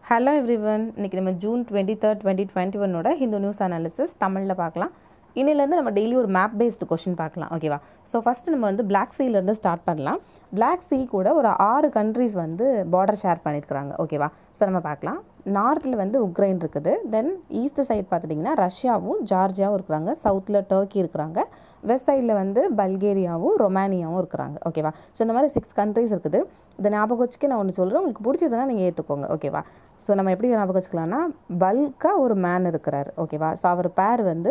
hello everyone இன்னைக்கு நம்ம June twenty third twenty twenty ஒன்னோட ஹிந்து நியூஸ் அனாலிசிஸ் தமிழில் பார்க்கலாம் இன்னிலேருந்து நம்ம டெய்லி ஒரு மேப் பேஸ்டு கொஷின் பார்க்கலாம் ஓகேவா ஸோ ஃபஸ்ட்டு நம்ம வந்து பிளாக் சீலேருந்து ஸ்டார்ட் பண்ணலாம் பிளாக் சீ கூட ஒரு ஆறு கண்ட்ரீஸ் வந்து பார்டர் ஷேர் பண்ணியிருக்கிறாங்க ஓகேவா ஸோ நம்ம பார்க்கலாம் நார்த்தில் வந்து உக்ரைன் இருக்குது தென் ஈஸ்ட் சைடு பார்த்துட்டிங்கன்னா ரஷ்யாவும் ஜார்ஜியாவும் இருக்கிறாங்க சவுத்தில் டர்க்கி இருக்கிறாங்க வெஸ்ட் சைடில் வந்து பல்கேரியாவும் ரொமானியாவும் இருக்கிறாங்க ஓகேவா ஸோ இந்த மாதிரி சிக்ஸ் கண்ட்ரீஸ் இருக்குது இதை ஞாபகம் வச்சுக்க நான் ஒன்று சொல்கிறேன் உங்களுக்கு பிடிச்சதுன்னா நீங்கள் ஏற்றுக்கோங்க ஓகேவா ஸோ நம்ம எப்படி ஞாபகம் வச்சுக்கலாம்னா பல்காக ஒரு மேன் இருக்கிறார் ஓகேவா ஸோ அவர் பேர் வந்து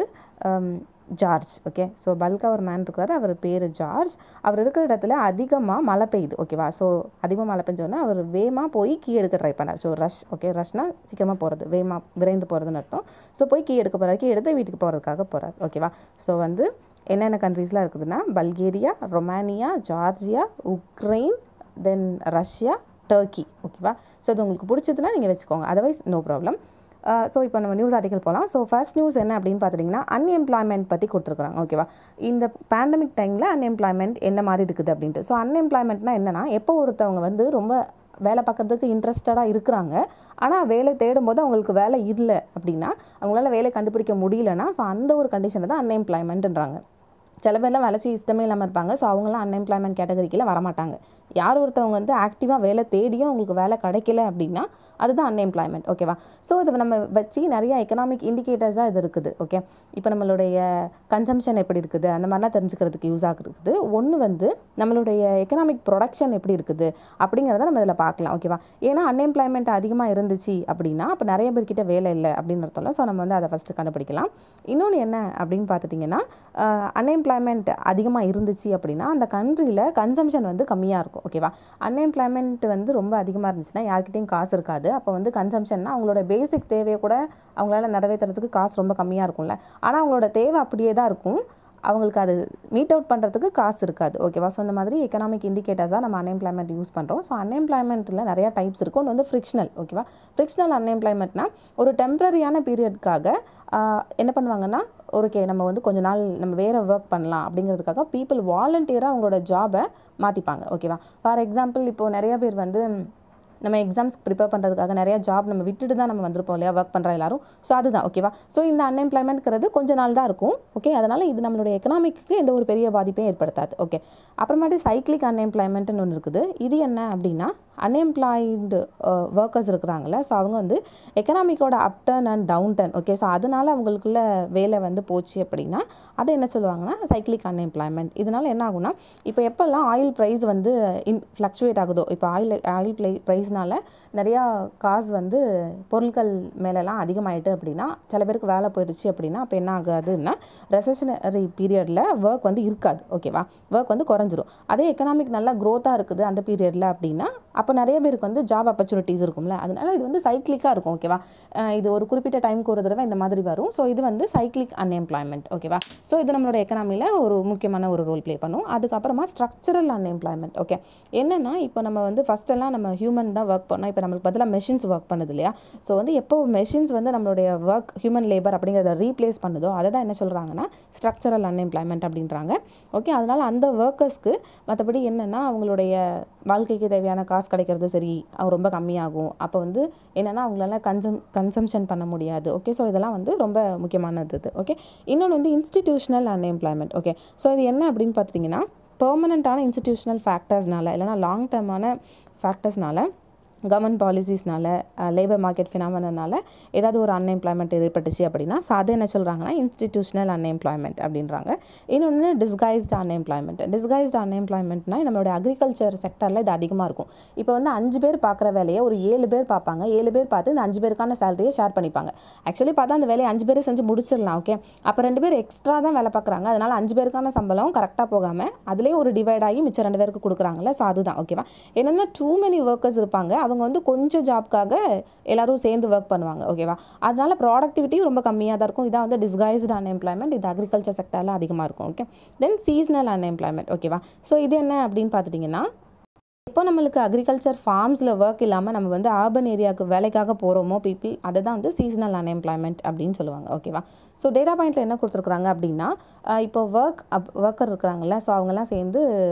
ஜார்ஜ் ஓகே ஸோ பல்காக ஒரு மேன் இருக்கிறாரு அவர் பேர் ஜார்ஜ் அவர் இருக்கிற இடத்துல அதிகமாக மழை பெய்யுது ஓகேவா ஸோ அதிகமாக மழை பெஞ்சோன்னா அவர் வேகமாக போய் கீ எடுக்க ட்ரை பண்ணார் ஸோ ரஷ் ஓகே ரஷ்னா சீக்கிரமாக போகிறது வேகமாக விரைந்து போகிறதுன்னு அர்த்தம் ஸோ போய் கீ எடுக்க போகிறார் கீ எடுத்து வீட்டுக்கு போகிறதுக்காக போகிறார் ஓகேவா ஸோ வந்து என்னென்ன கண்ட்ரீஸ்லாம் இருக்குதுன்னா Bulgaria Romania Georgia Ukraine then Russia Turkey ஓகேவா ஸோ இது உங்களுக்கு பிடிச்சதுன்னா நீங்கள் வச்சுக்கோங்க அதர்வைஸ் நோ ப்ராப்ளம் ஸோ இப்போ நம்ம நியூஸ் ஆர்டிக்கல் போகலாம் ஸோ ஃபர்ஸ்ட் நியூஸ் என்ன அப்படின்னு பார்த்துட்டிங்கன்னா அன்எம்ப்ளாய்மெண்ட் பற்றி கொடுத்துருக்குறாங்க ஓகேவா இந்த பேண்டமிக் டைமில் அன்எம்ப்ளாய்மெண்ட் என்ன மாதிரி இருக்குது அப்படின்ட்டு ஸோ அன்எம்ப்ளாய்மெண்ட்னா என்னென்னா எப்போ ஒருத்தவங்க வந்து ரொம்ப வேலை பார்க்குறதுக்கு இன்ட்ரெஸ்டடாக இருக்கிறாங்க ஆனால் வேலை தேடும்போது அவங்களுக்கு வேலை இல்லை அப்படின்னா அவங்களால வேலை கண்டுபிடிக்க முடியலன்னா ஸோ அந்த ஒரு கண்டிஷனை தான் அன்எம்ப்ளாய்மெண்ட்ன்றாங்க சில பேர்லாம் வேலை செய்ய இஷ்டமே இல்லாமல் இருப்பாங்க ஸோ அவங்களாம் அன்எம்ப்ளாய்மெண்ட் கேட்டகரிக்கில் வரமாட்டாங்க யார் ஒருத்தவங்க வந்து ஆக்டிவாக வேலை தேடியும் அவங்களுக்கு வேலை கிடைக்கல அப்படின்னா அதுதான் அன்எம்ப்ளாய்மெண்ட் ஓகேவா ஸோ இதை நம்ம வச்சு நிறைய எக்கனாமிக் இண்டிகேட்டர்ஸாக இது இருக்குது ஓகே இப்போ நம்மளுடைய கன்சம்ஷன் எப்படி இருக்குது அந்த மாதிரிலாம் தெரிஞ்சுக்கிறதுக்கு யூஸ் ஆகுது ஒன்று வந்து நம்மளுடைய எக்கனாமிக் ப்ரொடக்ஷன் எப்படி இருக்குது அப்படிங்கிறத நம்ம இதில் பார்க்கலாம் ஓகேவா ஏன்னா அன்எம்ப்ளாய்மெண்ட் அதிகமாக இருந்துச்சு அப்படின்னா அப்போ நிறைய பேர்கிட்ட வேலை இல்லை அப்படின்னு அர்த்தம்ல ஸோ நம்ம வந்து அதை ஃபஸ்ட்டு கண்டுபிடிக்கலாம் இன்னொன்று என்ன அப்படின்னு பார்த்துட்டிங்கன்னா அன்எம்ப்ளாய்மெண்ட் அதிகமாக இருந்துச்சு அப்படின்னா அந்த கண்ட்ரியில் கன்சம்ஷன் வந்து கம்மியாக இருக்கும் ஓகேவா அன்எம்ப்ளாய்மெண்ட் வந்து ரொம்ப அதிகமாக இருந்துச்சுன்னா யார்கிட்டையும் காசு இருக்காது அப்போ வந்து கன்சம்ஷன்னா அவங்களோட பேசிக் தேவையை கூட அவங்களால நிறைவேற்றுறதுக்கு காசு ரொம்ப கம்மியாக இருக்கும்ல ஆனால் அவங்களோட தேவை அப்படியே தான் இருக்கும் அவங்களுக்கு அது மீட் அவுட் பண்ணுறதுக்கு காசு இருக்காது ஓகேவா ஸோ இந்த மாதிரி எக்கனாமிக் இண்டிகேட்டர்ஸாக நம்ம அன்எம்ப்ளாய்மெண்ட் யூஸ் பண்ணுறோம் ஸோ அன்எம்ப்ளாய்மெண்ட்டில் நிறையா டைப்ஸ் இருக்கும் ஒன்று வந்து ஃப்ரிக்ஷனல் ஓகேவா ஃப்ரிக்ஷனல் அன்எம்ப்ளாய்மெண்ட்னா ஒரு டெம்பரரியான பீரியட்காக என்ன பண்ணுவாங்கன்னா ஓகே நம்ம வந்து கொஞ்ச நாள் நம்ம வேறு ஒர்க் பண்ணலாம் அப்படிங்கிறதுக்காக பீப்புள் வாலண்டியராக அவங்களோட ஜாபை மாற்றிப்பாங்க ஓகேவா ஃபார் எக்ஸாம்பிள் இப்போது நிறைய பேர் வந்து நம்ம எக்ஸாம்ஸ்க்கு ப்ரிப்பேர் பண்ணுறதுக்காக நிறையா ஜாப் நம்ம விட்டுட்டு தான் நம்ம வந்திருப்போம் இல்லையா ஒர்க் பண்ணுற எல்லாரும் ஸோ அதுதான் ஓகேவா ஸோ இந்த அன்எம்ப்ளாய்மெண்ட்ங்கிறது கொஞ்ச நாள் தான் இருக்கும் ஓகே அதனால் இது நம்மளுடைய எக்கனாமிக்கு எந்த ஒரு பெரிய பாதிப்பையும் ஏற்படுத்தாது ஓகே அப்புறமாட்டி சைக்ளிக் அன்எம்ப்ளாய்மெண்ட்னு ஒன்று இருக்குது இது என்ன அப்படின்னா அன்எம்ப்ளாய்டு ஒர்க்கர்ஸ் இருக்கிறாங்களே ஸோ அவங்க வந்து எக்கனாமிக்கோட upturn and downturn okay so அதனால் அவங்களுக்குள்ள வேலை வந்து போச்சு அப்படின்னா அதை என்ன சொல்லுவாங்கன்னா சைக்ளிக் அன்எம்ப்ளாய்மெண்ட் இதனால் என்ன ஆகும்னா இப்போ எப்போல்லாம் ஆயில் ப்ரைஸ் வந்து இன் ஃப்ளக்சுவேட் ஆகுதோ இப்போ ஆயில் ஆயில் ப்ளை ப்ரைஸ்னால நிறையா காசு வந்து பொருட்கள் மேலெலாம் அதிகமாயிட்டு அப்படின்னா சில பேருக்கு வேலை போயிடுச்சு அப்படின்னா அப்போ என்ன ஆகாதுன்னா ரெசஷனரி பீரியடில் ஒர்க் வந்து இருக்காது ஓகேவா ஒர்க் வந்து குறைஞ்சிரும் அதே எக்கனாமிக் நல்லா க்ரோத்தாக இருக்குது அந்த பீரியடில் அப்படின்னா அப்போ நிறைய பேருக்கு வந்து ஜாப் ஆப்பர்ச்சுனிட்டிஸ் இருக்கும்ல அதனால இது வந்து சைக்ளிக்காக இருக்கும் ஓகேவா இது ஒரு குறிப்பிட்ட டைமுக்கு ஒரு தடவை இந்த மாதிரி வரும் ஸோ இது வந்து சைக்ளிக் அன்எம்ப்ளாய்மெண்ட் ஓகேவா ஸோ இது நம்மளோட எக்கனாமியில் ஒரு முக்கியமான ஒரு ரோல் ப்ளே பண்ணும் அதுக்கப்புறமா ஸ்ட்ரக்சரல் அன்எம்ப்ளாய்மெண்ட் ஓகே என்னென்னா இப்போ நம்ம வந்து ஃபஸ்ட்டெல்லாம் நம்ம ஹியூமன் தான் ஒர்க் பண்ணோம் இப்போ நம்மளுக்கு பதிலாக மெஷின்ஸ் ஒர்க் பண்ணுது இல்லையா ஸோ வந்து எப்போ மெஷின்ஸ் வந்து நம்மளுடைய ஒர்க் ஹியூமன் லேபர் அப்படிங்கிறத ரீப்ளேஸ் பண்ணுதோ அதை தான் என்ன சொல்கிறாங்கன்னா ஸ்ட்ரக்சரல் அன்எம்ப்ளாய்மெண்ட் அப்படின்றாங்க ஓகே அதனால் அந்த ஒர்க்கர்ஸ்க்கு மற்றபடி என்னென்னா அவங்களுடைய வாழ்க்கைக்கு தேவையான காசு கிடைக்கிறது சரி அவங்க ரொம்ப கம்மியாகும் அப்போ வந்து என்னென்னா அவங்களால கன்சம் கன்சம்ஷன் பண்ண முடியாது ஓகே ஸோ இதெல்லாம் வந்து ரொம்ப முக்கியமானது இது ஓகே இன்னொன்று வந்து இன்ஸ்டிடியூஷனல் அன்எம்ப்ளாய்மெண்ட் ஓகே ஸோ இது என்ன அப்படின்னு பார்த்துட்டிங்கன்னா பெர்மனண்ட்டான இன்ஸ்டிடியூஷனல் ஃபேக்டர்ஸ்னால இல்லைனா லாங் டேர்மான ஃபேக்டர்ஸ்னால கவர்மெண்ட் பாலிசிஸ்னால லேபர் மார்க்கெட் ஃபினாமனால ஏதாவது ஒரு அன்எம்ப்ளாய்மெண்ட் ஏற்பட்டுச்சு அப்படின்னா ஸோ அது என்ன சொல்கிறாங்கன்னா இன்ஸ்டிடியூஷனல் அன்எம்ப்ளாய்மெண்ட் அப்படின்றாங்க இன்னொன்று டிஸ்கைஸ்டு அன்எம்ப்ளாய்மெண்ட் டிஸ்கைஸ்டு அன்எம்ப்ளாய்மெண்ட்னா நம்மளோட அக்ரிகல்ச்சர் செக்டரில் இது அதிகமாக இருக்கும் இப்போ வந்து அஞ்சு பேர் பார்க்குற வேலையை ஒரு ஏழு பேர் பார்ப்பாங்க ஏழு பேர் பார்த்து இந்த அஞ்சு பேருக்கான சேலரியை ஷேர் பண்ணிப்பாங்க ஆக்சுவலி பார்த்தா அந்த வேலையை அஞ்சு பேர் செஞ்சு முடிச்சிடலாம் ஓகே அப்போ ரெண்டு பேர் எக்ஸ்ட்ரா தான் வேலை பார்க்குறாங்க அதனால் அஞ்சு பேருக்கான சம்பளம் கரெக்டாக போகாமல் அதுலேயும் ஒரு டிவைட் ஆகி மிச்சம் ரெண்டு பேருக்கு கொடுக்குறாங்கல்ல ஸோ அதுதான் ஓகேவா என்னென்னா டூ மெனி ஒர்க்கர்ஸ் இருப்பாங்க அவங்க வந்து கொஞ்சம் ஜாப்க்காக எல்லோரும் சேர்ந்து ஒர்க் பண்ணுவாங்க ஓகேவா அதனால ப்ராடக்டிவிட்டி ரொம்ப கம்மியாக தான் இருக்கும் இதான் வந்து டிஸ்கைஸ்டு அன்எம்ப்ளாய்மெண்ட் இது அக்ரிகல்ச்சர் செக்டரில் அதிகமாக இருக்கும் ஓகே தென் சீசனல் அன்எம்ப்ளாய்மெண்ட் ஓகேவா ஸோ இது என்ன அப்படின்னு பார்த்துட்டிங்கன்னா எப்போ நம்மளுக்கு அக்ரிகல்ச்சர் ஃபார்ம்ஸில் ஒர்க் இல்லாமல் நம்ம வந்து ஆர்பன் ஏரியாவுக்கு வேலைக்காக போகிறோமோ பீப்புள் அதை தான் வந்து சீசனல் அன்எம்ப்ளாய்மெண்ட் அப்படின்னு சொல்லுவாங்க ஓகேவா ஸோ டேட்டா பாயிண்ட்டில் என்ன கொடுத்துருக்குறாங்க அப்படின்னா இப்போ ஒர்க் அப் ஒர்க்கர் இருக்கிறாங்கல்ல ஸோ அவங்கெல்லாம் சேர்ந்து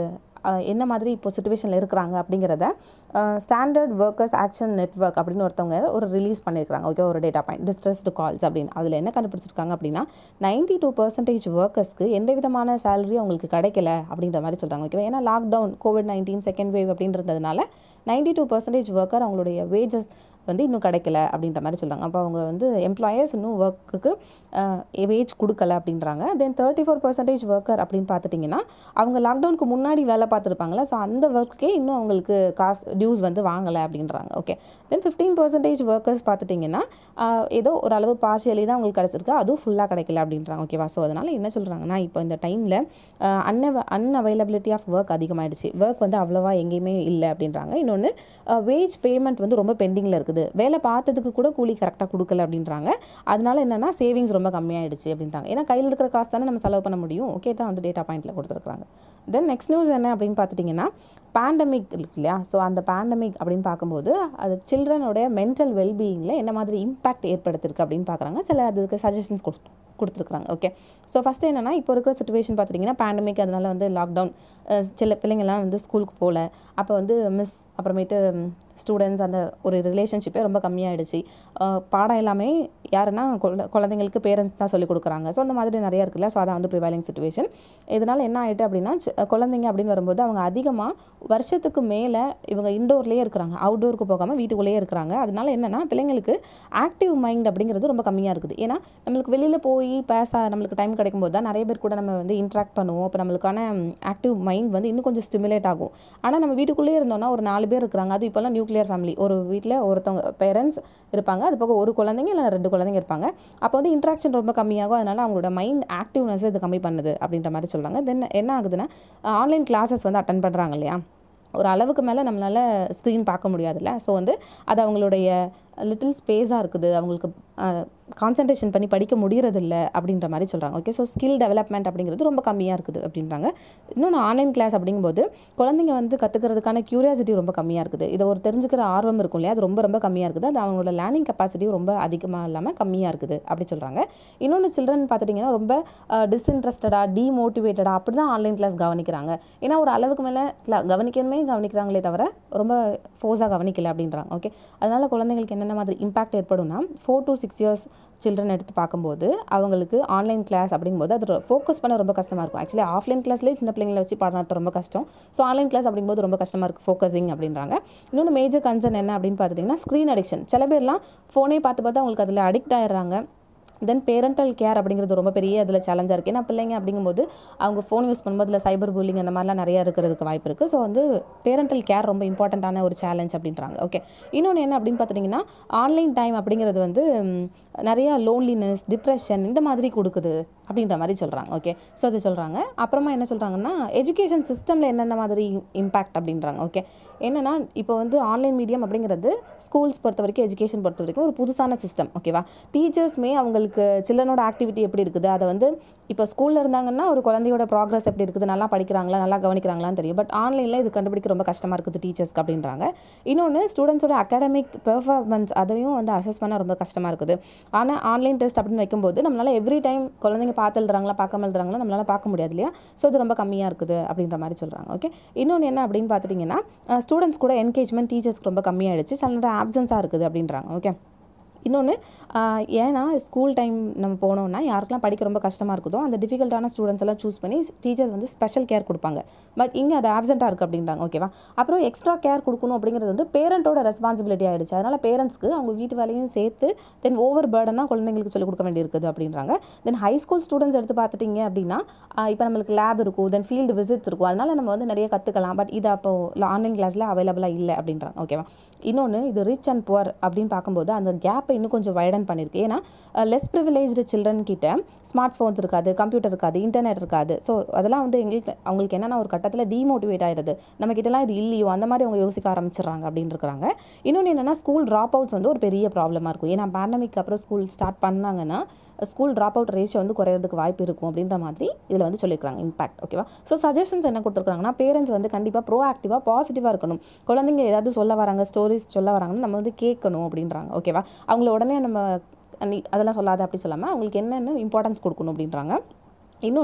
அஹ், என்ன மாதிரி இப்போ சுச்சுவேஷனில் இருக்கிறாங்க அப்படிங்கிறத ஸ்டாண்டர்ட் ஒர்க்கர்ஸ் ஆக்ஷன் நெட்வொர்க் அப்படின்னு ஒருத்தவங்க ஒரு ரிலீஸ் பண்ணியிருக்காங்க ஓகே ஒரு டேட்டா பாயிண்ட் டிஸ்ட்ரெஸ்டு கால்ஸ் அப்படின்னு அதில் என்ன கண்டுபிடிச்சிருக்காங்க அப்படின்னா நைன்டி டூ பர்சன்டேஜ் ஒர்க்கர்ஸ்க்கு எந்த விதமான சேலரி அவங்களுக்கு கிடைக்கல அப்படின்ற மாதிரி சொல்கிறாங்க ஓகேவா ஏன்னா lockdown Covid nineteen second wave அப்படின்றதுனால நைன்டி டூ பர்சன்டேஜ் ஒர்க்கர் அவங்களுடைய வேஜஸ் வந்து இன்னும் கிடைக்கல அப்படின்ற மாதிரி சொல்கிறாங்க அப்போ அவங்க வந்து எம்ப்ளாயர்ஸ் இன்னும் ஒர்க்குக்கு வேஜ் கொடுக்கல அப்படின்றாங்க then thirty four percentage worker அப்படின்னு பார்த்துட்டிங்கன்னா அவங்க லாக்டவுனுக்கு முன்னாடி வேலை பார்த்துருப்பாங்களே ஸோ அந்த ஒர்க்குக்கே இன்னும் அவங்களுக்கு காசு டியூஸ் வந்து வாங்கலை அப்படின்றாங்க okay then fifteen percentage workers பார்த்துட்டிங்கன்னா ஆஹ், ஏதோ ஒரு அளவு பார்ஷியலி தான் அவங்களுக்கு கிடச்சிருக்கு அதுவும் ஃபுல்லாக கிடைக்கல அப்படின்றாங்க ஓகேவா ஸோ அதனால் என்ன சொல்கிறாங்கன்னா இப்போ இந்த டைமில் அன்அவ அன்அவைலபிலிட்டி ஆஃப் ஒர்க் அதிகமாகிடுச்சு ஒர்க் வந்து அவ்வளோவா எங்கேயுமே இல்லை அப்படின்றாங்க இன்னொன்று வேஜ் பேமெண்ட் வந்து ரொம்ப பெண்டிங்கில் இருக்குது வேலை பார்த்ததுக்கு கூட கூலி கரெக்டாக கொடுக்கல அப்படின்றாங்க அதனால என்னென்னா சேவிங்ஸ் ரொம்ப கம்மியாயிடுச்சு அப்படின்றாங்க ஏன்னா கையில் இருக்கிற காசு தானே நம்ம செலவு பண்ண முடியும் ஓகே தான் வந்து டேட்டா பாயிண்ட்டில் கொடுத்துருக்காங்க தென் நெக்ஸ்ட் நியூஸ் என்ன அப்படின்னு பார்த்துட்டிங்கன்னா பேண்டமிக் இருக்கு இல்லையா ஸோ அந்த பேண்டமிக் அப்படின்னு பார்க்கும்போது அது சில்ட்ரனோட மென்டல் வெல்பீயிங்கில் என்ன மாதிரி இம்பாக்ட் ஏற்படுத்திருக்கு அப்படின்னு பார்க்குறாங்க சில அதுக்கு சஜஷன்ஸ் கொடு கொடுத்துருக்குறாங்க ஓகே ஸோ ஃபஸ்ட்டு என்னென்னா இப்போ இருக்கிற சுச்சுவேஷன் பார்த்துட்டிங்கன்னா பேண்டமிக் அதனால வந்து லாக்டவுன் சில பிள்ளைங்கள்லாம் வந்து ஸ்கூலுக்கு போகல அப்போ வந்து மிஸ் அப்புறமேட்டு ஸ்டூடெண்ட்ஸ் அந்த ஒரு ரிலேஷன்ஷிப்பே ரொம்ப கம்மியாயிடுச்சு அஹ் பாடம் எல்லாமே யாருன்னா குழ- குழந்தைங்களுக்கு பேரண்ட்ஸ் தான் சொல்லிக் கொடுக்குறாங்க ஸோ அந்த மாதிரி நிறைய இருக்குல்ல ஸோ அதான் வந்து ப்ரிவைலிங் சுச்சுவேஷன் இதனால் என்ன ஆயிட்டு அப்படின்னா சி- குழந்தைங்க அப்படின்னு வரும்போது அவங்க அதிகமாக வருஷத்துக்கு மேலே இவங்க இண்டோர்லேயே இருக்கிறாங்க அவுட்டோருக்கு போகாமல் வீட்டுக்குள்ளேயே இருக்கிறாங்க அதனால என்னென்னா பிள்ளைங்களுக்கு ஆக்டிவ் மைண்ட் அப்படிங்கிறது ரொம்ப கம்மியாக இருக்குது ஏன்னா நம்மளுக்கு வெளியில் போய் பேச நம்மளுக்கு டைம் கிடைக்கும்போது தான் நிறைய பேர் கூட நம்ம வந்து இன்ட்ராக்ட் பண்ணுவோம் அப்போ நம்மளுக்கான ஆக்டிவ் மைண்ட் வந்து இன்னும் கொஞ்சம் ஸ்டிமுலேட் ஆகும் ஆனால் நம்ம வீட்டுக்குள்ளேயே இருந்தோம்னா ஒரு நாலு பேர் இருக்கிறாங்க அது இப்போல்லாம் நியூக்ளியர் ஃபேமிலி ஒரு வீட்டில் ஒருத்தவங்க பேரண்ட்ஸ் இருப்பாங்க அது போக ஒரு குழந்தைங்க இல்லை ரெண்டு குழந்தைங்க இருப்பாங்க அப்போ வந்து இன்ட்ராக்ஷன் ரொம்ப கம்மியாகும் அதனால அவங்களோட மைண்ட் ஆக்டிவ்னஸ் இது கம்மி பண்ணுது அப்படின்ற மாதிரி சொல்கிறாங்க தென் என்ன ஆகுதுன்னா ஆன்லைன் கிளாஸஸ் வந்து அட்டன் பண்ணுறாங்க இல்லையா ஒரு அளவுக்கு மேலே நம்மளால் ஸ்க்ரீன் பார்க்க முடியாதுல்ல ஸோ வந்து அது அவங்களுடைய லிட்டில் ஸ்பேஸாக இருக்குது அவங்களுக்கு கான்சன்ட்ரேஷன் பண்ணி படிக்க முடியறதில்ல அப்படின்ற மாதிரி சொல்கிறாங்க ஓகே ஸோ ஸ்கில் டெவலப்மெண்ட் அப்படிங்கிறது ரொம்ப கம்மியாக இருக்குது அப்படின்றாங்க இன்னொன்று ஆன்லைன் கிளாஸ் அப்படிங்கும்போது குழந்தைங்க வந்து கற்றுக்கிறதுக்கான க்யூரியாசிட்டி ரொம்ப கம்மியாக இருக்குது இதை ஒரு தெரிஞ்சுக்கிற ஆர்வம் இருக்கும் இல்லையா அது ரொம்ப ரொம்ப கம்மியாக இருக்குது அது அவங்களோட லேர்னிங் கெப்பாசிட்டியும் ரொம்ப அதிகமாக இல்லாமல் கம்மியாக இருக்குது அப்படி சொல்கிறாங்க இன்னொன்று சில்ட்ரன் பார்த்துட்டிங்கன்னா ரொம்ப டிஸ்இன்ட்ரெஸ்டடாக டீமோட்டிவேட்டடாக அப்படி தான் ஆன்லைன் கிளாஸ் கவனிக்கிறாங்க ஏன்னா ஒரு அளவுக்கு மேலே கவனிக்கணுமே கவனிக்கிறாங்களே தவிர ரொம்ப ஃபோர்ஸாக கவனிக்கல அப்படின்றாங்க ஓகே அதனால் குழந்தைங்களுக்கு என்னென்ன மாதிரி இம்பாக்ட் ஏற்படும்னா four to six years children எடுத்து பார்க்கும்போது அவங்களுக்கு ஆன்லைன் கிளாஸ் அப்படிங்கும்போது அது ஃபோக்கஸ் பண்ண ரொம்ப கஷ்டமாக இருக்கும் ஆக்சுவலி ஆஃப்லைன் கிளாஸ்லேயே சின்ன பிள்ளைங்களை வச்சு பாடம் நடத்த ரொம்ப கஷ்டம் ஸோ ஆன்லைன் கிளாஸ் அப்படிங்கும்போது ரொம்ப கஷ்டமாக இருக்குது ஃபோக்கஸிங் அப்படின்றாங்க இன்னொன்று மேஜர் கன்சர்ன் என்ன அப்படின்னு பார்த்துட்டிங்கன்னா ஸ்க்ரீன் அடிக்ஷன் சில பேர்லாம் ஃபோனே பார்த்து பார்த்து அவங்களுக்கு அதில் அடிக்ட் ஆயிடுறாங்க தென் பேரண்டல் கேர் அப்படிங்கிறது ரொம்ப பெரிய அதில் சேலஞ்சாக இருக்குது ஏன்னா பிள்ளைங்க அப்படிங்கும்போது அவங்க ஃபோன் யூஸ் பண்ணும்போது அதில் சைபர் bullying அந்த மாதிரிலாம் நிறையா இருக்கிறதுக்கு வாய்ப்பு இருக்குது ஸோ வந்து பேரண்டல் கேர் ரொம்ப இம்பார்ட்டண்ட்டான ஒரு சேலஞ்ச் அப்படின்றாங்க ஓகே இன்னொன்று என்ன அப்படின்னு பார்த்துட்டிங்கன்னா ஆன்லைன் டைம் அப்படிங்கிறது வந்து ம், நிறையா லோன்லினஸ் டிப்ரெஷன் இந்த மாதிரி கொடுக்குது அப்படின்ற மாதிரி சொல்கிறாங்க ஓகே ஸோ அது சொல்கிறாங்க அப்புறமா என்ன சொல்கிறாங்கன்னா எஜுகேஷன் சிஸ்டமில் என்னென்ன மாதிரி இம்பாக்ட் அப்படின்றாங்க ஓகே என்னென்னா இப்போ வந்து ஆன்லைன் மீடியம் அப்படிங்கிறது ஸ்கூல்ஸ் பொறுத்த வரைக்கும் எஜுகேஷன் பொறுத்த வரைக்கும் ஒரு புதுசான சிஸ்டம் ஓகேவா டீச்சர்ஸ்மே அவங்களுக்கு சில்ட்ரனோட ஆக்டிவிட்டி எப்படி இருக்குது அதை வந்து இப்போ ஸ்கூலில் இருந்தாங்கன்னா ஒரு குழந்தையோட ப்ராக்ரஸ் எப்படி இருக்குது நல்லா படிக்கிறாங்களா நல்லா கவனிக்கிறாங்களான்னு தெரியும் பட் ஆன்லைனில் இது கண்டுபிடிக்க ரொம்ப கஷ்டமாக இருக்குது டீச்சர்ஸ்க்கு அப்படின்றாங்க இன்னொன்று ஸ்டூடெண்ட்ஸோட அகாடமிக் பெர்ஃபார்மன்ஸ் அதையும் வந்து அசஸ் பண்ண ரொம்ப கஷ்டமாக இருக்குது ஆனால் ஆன்லைன் டெஸ்ட் அப்படின்னு வைக்கும்போது நம்மளால் எவ்ரி டைம் குழந்தைங்க பார்த்து எழுதுறாங்களா பார்க்காம எழுதுறாங்களா நம்மளால் பார்க்க முடியாது இல்லையா ஸோ அது ரொம்ப கம்மியாக இருக்குது அப்படின்ற மாதிரி சொல்கிறாங்க ஓகே இன்னொன்று என்ன அப்படின்னு பார்த்துட்டிங்கன்னா ஸ்டூடெண்ட்ஸ் கூட என்கேஜ்மெண்ட் டீச்சர்ஸ்க்கு ரொம்ப கம்மியாயிடுச்சு சில நேரம் ஆப்சன்ஸாக இருக்குது அப்படின்றாங்க ஓகே இன்னொன்று ஏன்னா ஸ்கூல் டைம் நம்ம போனோம்னா யாருக்கெல்லாம் படிக்க ரொம்ப கஷ்டமாக இருக்குதோ அந்த டிஃபிகல்ட்டான ஸ்டூடெண்ட்ஸ் எல்லாம் சூஸ் பண்ணி டீச்சர்ஸ் வந்து ஸ்பெஷல் கேர் கொடுப்பாங்க பட் இங்கே அது ஆப்சென்ட்டாக இருக்குது அப்படின்றாங்க ஓகேவா அப்புறம் எக்ஸ்ட்ரா கேர் கொடுக்கணும் அப்படிங்கிறது வந்து பேரண்ட்டோட ரெஸ்பான்சிபிலிட்டி ஆகிடுச்சு அதனால் பேரண்ட்ஸ்க்கு அவங்க வீட்டு வேலையும் சேர்த்து தென் ஓவர் பேர்டனாக குழந்தைங்களுக்கு சொல்லிக் கொடுக்க வேண்டியிருக்குது அப்படின்றாங்க தென் ஹை ஸ்கூல் ஸ்டூடெண்ட்ஸ் எடுத்து பார்த்துட்டிங்க அப்படின்னா இப்போ நம்மளுக்கு லேப் இருக்கும் தென் ஃபீல்டு விசிட்ஸ் இருக்கும் அதனால் நம்ம வந்து நிறைய கற்றுக்கலாம் பட் இது அப்போ ஆன்லைன் கிளாஸில் அவைலபிளாக இல்லை அப்படின்றாங்க ஓகேவா இன்னொன்று இது ரிச் அண்ட் புவர் அப்படின்னு பார்க்கும்போது அந்த கேப்பை இன்னும் கொஞ்சம் வைடன் பண்ணியிருக்கு ஏன்னா லெஸ் ப்ரிவிலேஜ்டு சில்ட்ரன் கிட்ட ஸ்மார்ட் ஃபோன்ஸ் இருக்காது கம்ப்யூட்டர் இருக்காது இன்டர்நெட் இருக்காது ஸோ அதெல்லாம் வந்து எங்களுக்கு அவங்களுக்கு என்னென்னா ஒரு கட்டத்தில் டிமோட்டிவேட் ஆயிடுது நம்ம கிட்டலாம் இது இல்லையோ அந்த மாதிரி அவங்க யோசிக்க ஆரம்பிச்சிடுறாங்க அப்படின்னு இருக்கிறாங்க இன்னொன்று என்னென்னா ஸ்கூல் ட்ராப் அவுட்ஸ் வந்து ஒரு பெரிய ப்ராப்ளமாக இருக்கும் ஏன்னா பேண்டமிக் அப்புறம் ஸ்கூல் ஸ்டார்ட் பண்ணாங்கன்னா ஸ்கூல் ட்ராப் அவுட் ரேஷியோ வந்து குறையிறதுக்கு வாய்ப்பு இருக்கும் அப்படின்ற மாதிரி இதில் வந்து சொல்லியிருக்காங்க இம்பாக்ட் ஓகேவா ஸோ சஜஷன்ஸ் என்ன கொடுத்துருக்காங்கன்னா பேரண்ட்ஸ் வந்து கண்டிப்பாக ப்ரோ ஆக்டிவாக பாசிட்டிவாக இருக்கணும் குழந்தைங்க ஏதாவது சொல்ல வராங்க ஸ்டோரிஸ் சொல்ல வராங்கன்னா நம்ம வந்து கேட்கணும் அப்படின்றாங்க ஓகேவா அவங்கள உடனே நம்ம நீ அதெல்லாம் சொல்லாத அப்படி சொல்லாமல் அவங்களுக்கு என்னென்ன இம்பார்ட்டன்ஸ் கொடுக்கணும் அப்படின்றாங்க இன்னொன்று